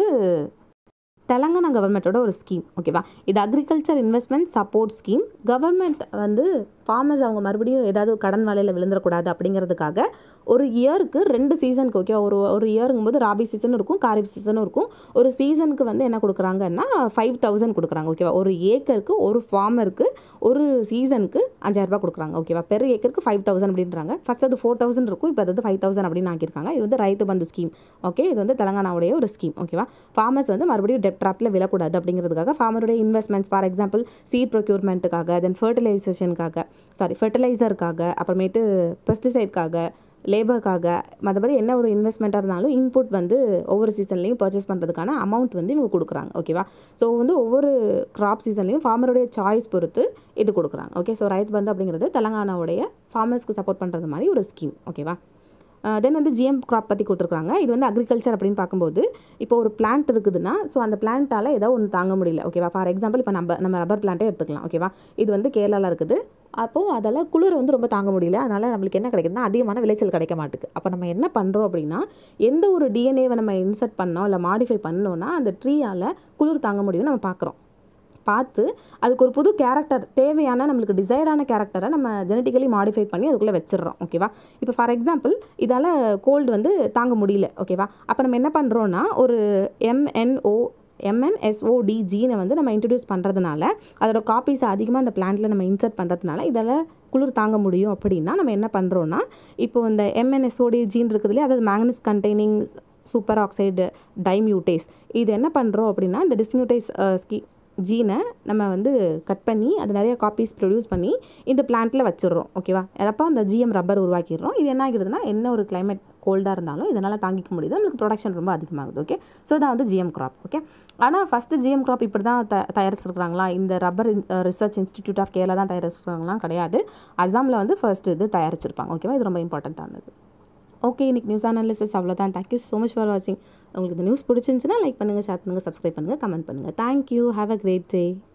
தெலங்கானா கவர்மெண்ட்டோட ஒரு ஸ்கீம் ஓகேவா இது agriculture investment support scheme government வந்து ஃபார்மர்ஸ் அவங்க மறுபடியும் ஏதாவது கடன் வலையில் விழுந்துடக்கூடாது அப்படிங்கிறதுக்காக ஒரு இயருக்கு ரெண்டு சீசனுக்கு ஓகேவா ஒரு ஒரு இயருங்கும் போது ராபி சீசனும் இருக்கும் காரிப் சீசனும் இருக்கும் ஒரு சீசனுக்கு வந்து என்ன கொடுக்குறாங்கன்னா ஃபைவ் தௌசண்ட் கொடுக்குறாங்க ஓகேவா ஒரு ஏக்கருக்கு ஒரு ஃபார்மருக்கு ஒரு சீசனுக்கு அஞ்சாயிரரூபா கொடுக்குறாங்க ஓகேவா பெர் ஏக்கருக்கு ஃபைவ் தௌசண்ட் அப்படின்றாங்க ஃபஸ்ட் அது ஃபோர் தௌசண்ட் இருக்கும் இப்போ அது ஃபைவ் தௌசண்ட் அப்படின்னு ஆக்கியிருக்காங்க இது வந்து ரைத்து பந்து ஸ்கீம் ஓகே இது வந்து தெலங்கானாவுடைய ஒரு ஸ்கீம் ஓகேவா ஃபார்மர்ஸ் வந்து மறுபடியும் டெப் ட்ராப்பில் விழக்கூடாது அப்படிங்கிறதுக்காக ஃபார்மருடைய இன்வெஸ்ட்மெண்ட்ஸ் ஃபார் எக்ஸாம்பிள் சீட் ப்ரொக்யூர்மெண்ட்டுக்காக தென் ஃபர்டிலைசேஷனுக்காக சாரி ஃபர்டிலைசருக்காக அப்புறமேட்டு பெஸ்டிசைட்காக லேபருக்காக மற்றபடி என்ன ஒரு இன்வெஸ்ட்மெண்ட்டாக இருந்தாலும் இன்புட் வந்து ஒவ்வொரு சீசன்லையும் பர்ச்சேஸ் பண்ணுறதுக்கான அமௌண்ட் வந்து இவங்க கொடுக்குறாங்க ஓகேவா ஸோ வந்து ஒவ்வொரு கிராப் சீசன்லையும் ஃபார்மருடைய சாய்ஸ் பொறுத்து இது கொடுக்குறாங்க ஓகே ஸோ ரைத் பந்து அப்படிங்கிறது தெலங்கானாவுடைய ஃபார்மர்ஸ்க்கு சப்போர்ட் பண்ணுறது மாதிரி ஒரு ஸ்கீம் ஓகேவா தென் வந்து ஜிஎம் கிராப் பற்றி கொடுத்துருக்காங்க இது வந்து அக்ரிகல்ச்சர் அப்படின்னு பார்க்கும்போது இப்போ ஒரு பிளான்ட் இருக்குதுன்னா ஸோ அந்த பிளான்ட்டால் ஏதோ ஒன்று தாங்க முடியல ஓகேவா ஃபார் எக்ஸாம்பிள் இப்போ நம்ம நம்ம ரப்பர் பிளான்ட்டே எடுத்துக்கலாம் ஓகேவா இது வந்து கேரளாவில் இருக்குது அப்போது அதால் குளிர் வந்து ரொம்ப தாங்க முடியல அதனால் நம்மளுக்கு என்ன கிடைக்குதுன்னா அதிகமான விளைச்சல் கிடைக்க மாட்டுக்கு அப்போ நம்ம என்ன பண்ணுறோம் அப்படின்னா எந்த ஒரு டிஎன்ஏவை நம்ம இன்சர்ட் பண்ணோம் இல்லை மாடிஃபை பண்ணோன்னா அந்த ட்ரீயால் குளிர் தாங்க முடியும்னு நம்ம பார்க்குறோம் பார்த்து அதுக்கு ஒரு புது கேரக்டர் தேவையான நம்மளுக்கு டிசைரான கேரக்டரை நம்ம ஜெனட்டிக்கலி மாடிஃபை பண்ணி அதுக்குள்ளே வச்சிடுறோம் ஓகேவா இப்போ ஃபார் எக்ஸாம்பிள் இதால் கோல்டு வந்து தாங்க முடியல ஓகேவா அப்போ நம்ம என்ன பண்ணுறோன்னா ஒரு எம்என்ஓ எம்என்எஸ்ஓடி ஜீனை வந்து நம்ம இன்ட்ரடியூஸ் பண்ணுறதுனால அதோட காப்பீஸை அதிகமாக அந்த பிளான்ட்டில் நம்ம இன்சர்ட் பண்ணுறதுனால இதில் குளிர் தாங்க முடியும் அப்படின்னா நம்ம என்ன பண்ணுறோன்னா இப்போ இந்த எம்என்எஸ்ஓடி ஜீன் இருக்குது இல்லையா அதாவது manganese containing super oxide dismutase இது என்ன பண்ணுறோம் அப்படின்னா இந்த டிஸ்மியூட்டேஸ் ஸ்கீ ஜீனை நம்ம வந்து கட் பண்ணி அது நிறைய காப்பீஸ் ப்ரொடியூஸ் பண்ணி இந்த பிளான்ட்டில் வச்சிடுறோம் ஓகேவா அப்போ அந்த ஜிஎம் ரப்பர் உருவாக்கிடுறோம் இது என்ன ஆகிடுதுன்னா என்ன ஒரு கிளைமேட் கோல்டாக இருந்தாலும் இதனால் தாங்கிக்க முடியுது நம்மளுக்கு ப்ரொடக்ஷன் ரொம்ப அதிகமாகுது ஓகே ஸோ இதான் வந்து ஜிஎம் கிராப் ஓகே ஆனால் ஃபஸ்ட்டு ஜிஎம் கிராப் இப்படி தான் த தயாரிச்சிருக்கிறாங்களா இந்த rubber research institute of Kerala தான் தயாரிச்சிருக்காங்களாம் கிடையாது அசாமில் வந்து ஃபர்ஸ்ட் இது தயாரிச்சிருப்பாங்க ஓகேவா இது ரொம்ப இம்பார்ட்டண்ட்டானது ஓகே இன்னைக்கு நியூஸ் அனாலிசிஸ் அவ்வளோதான் தேங்க்யூ ஸோ மச் ஃபார் வாட்சிங் உங்களுக்கு இந்த நியூஸ் பிடிச்சிருந்துச்சுன்னா லைக் பண்ணுங்கள் ஷேர் பண்ணுங்கள் சப்ஸ்கிரைப் பண்ணுங்கள் கமெண்ட் பண்ணுங்கள் thank you have a great day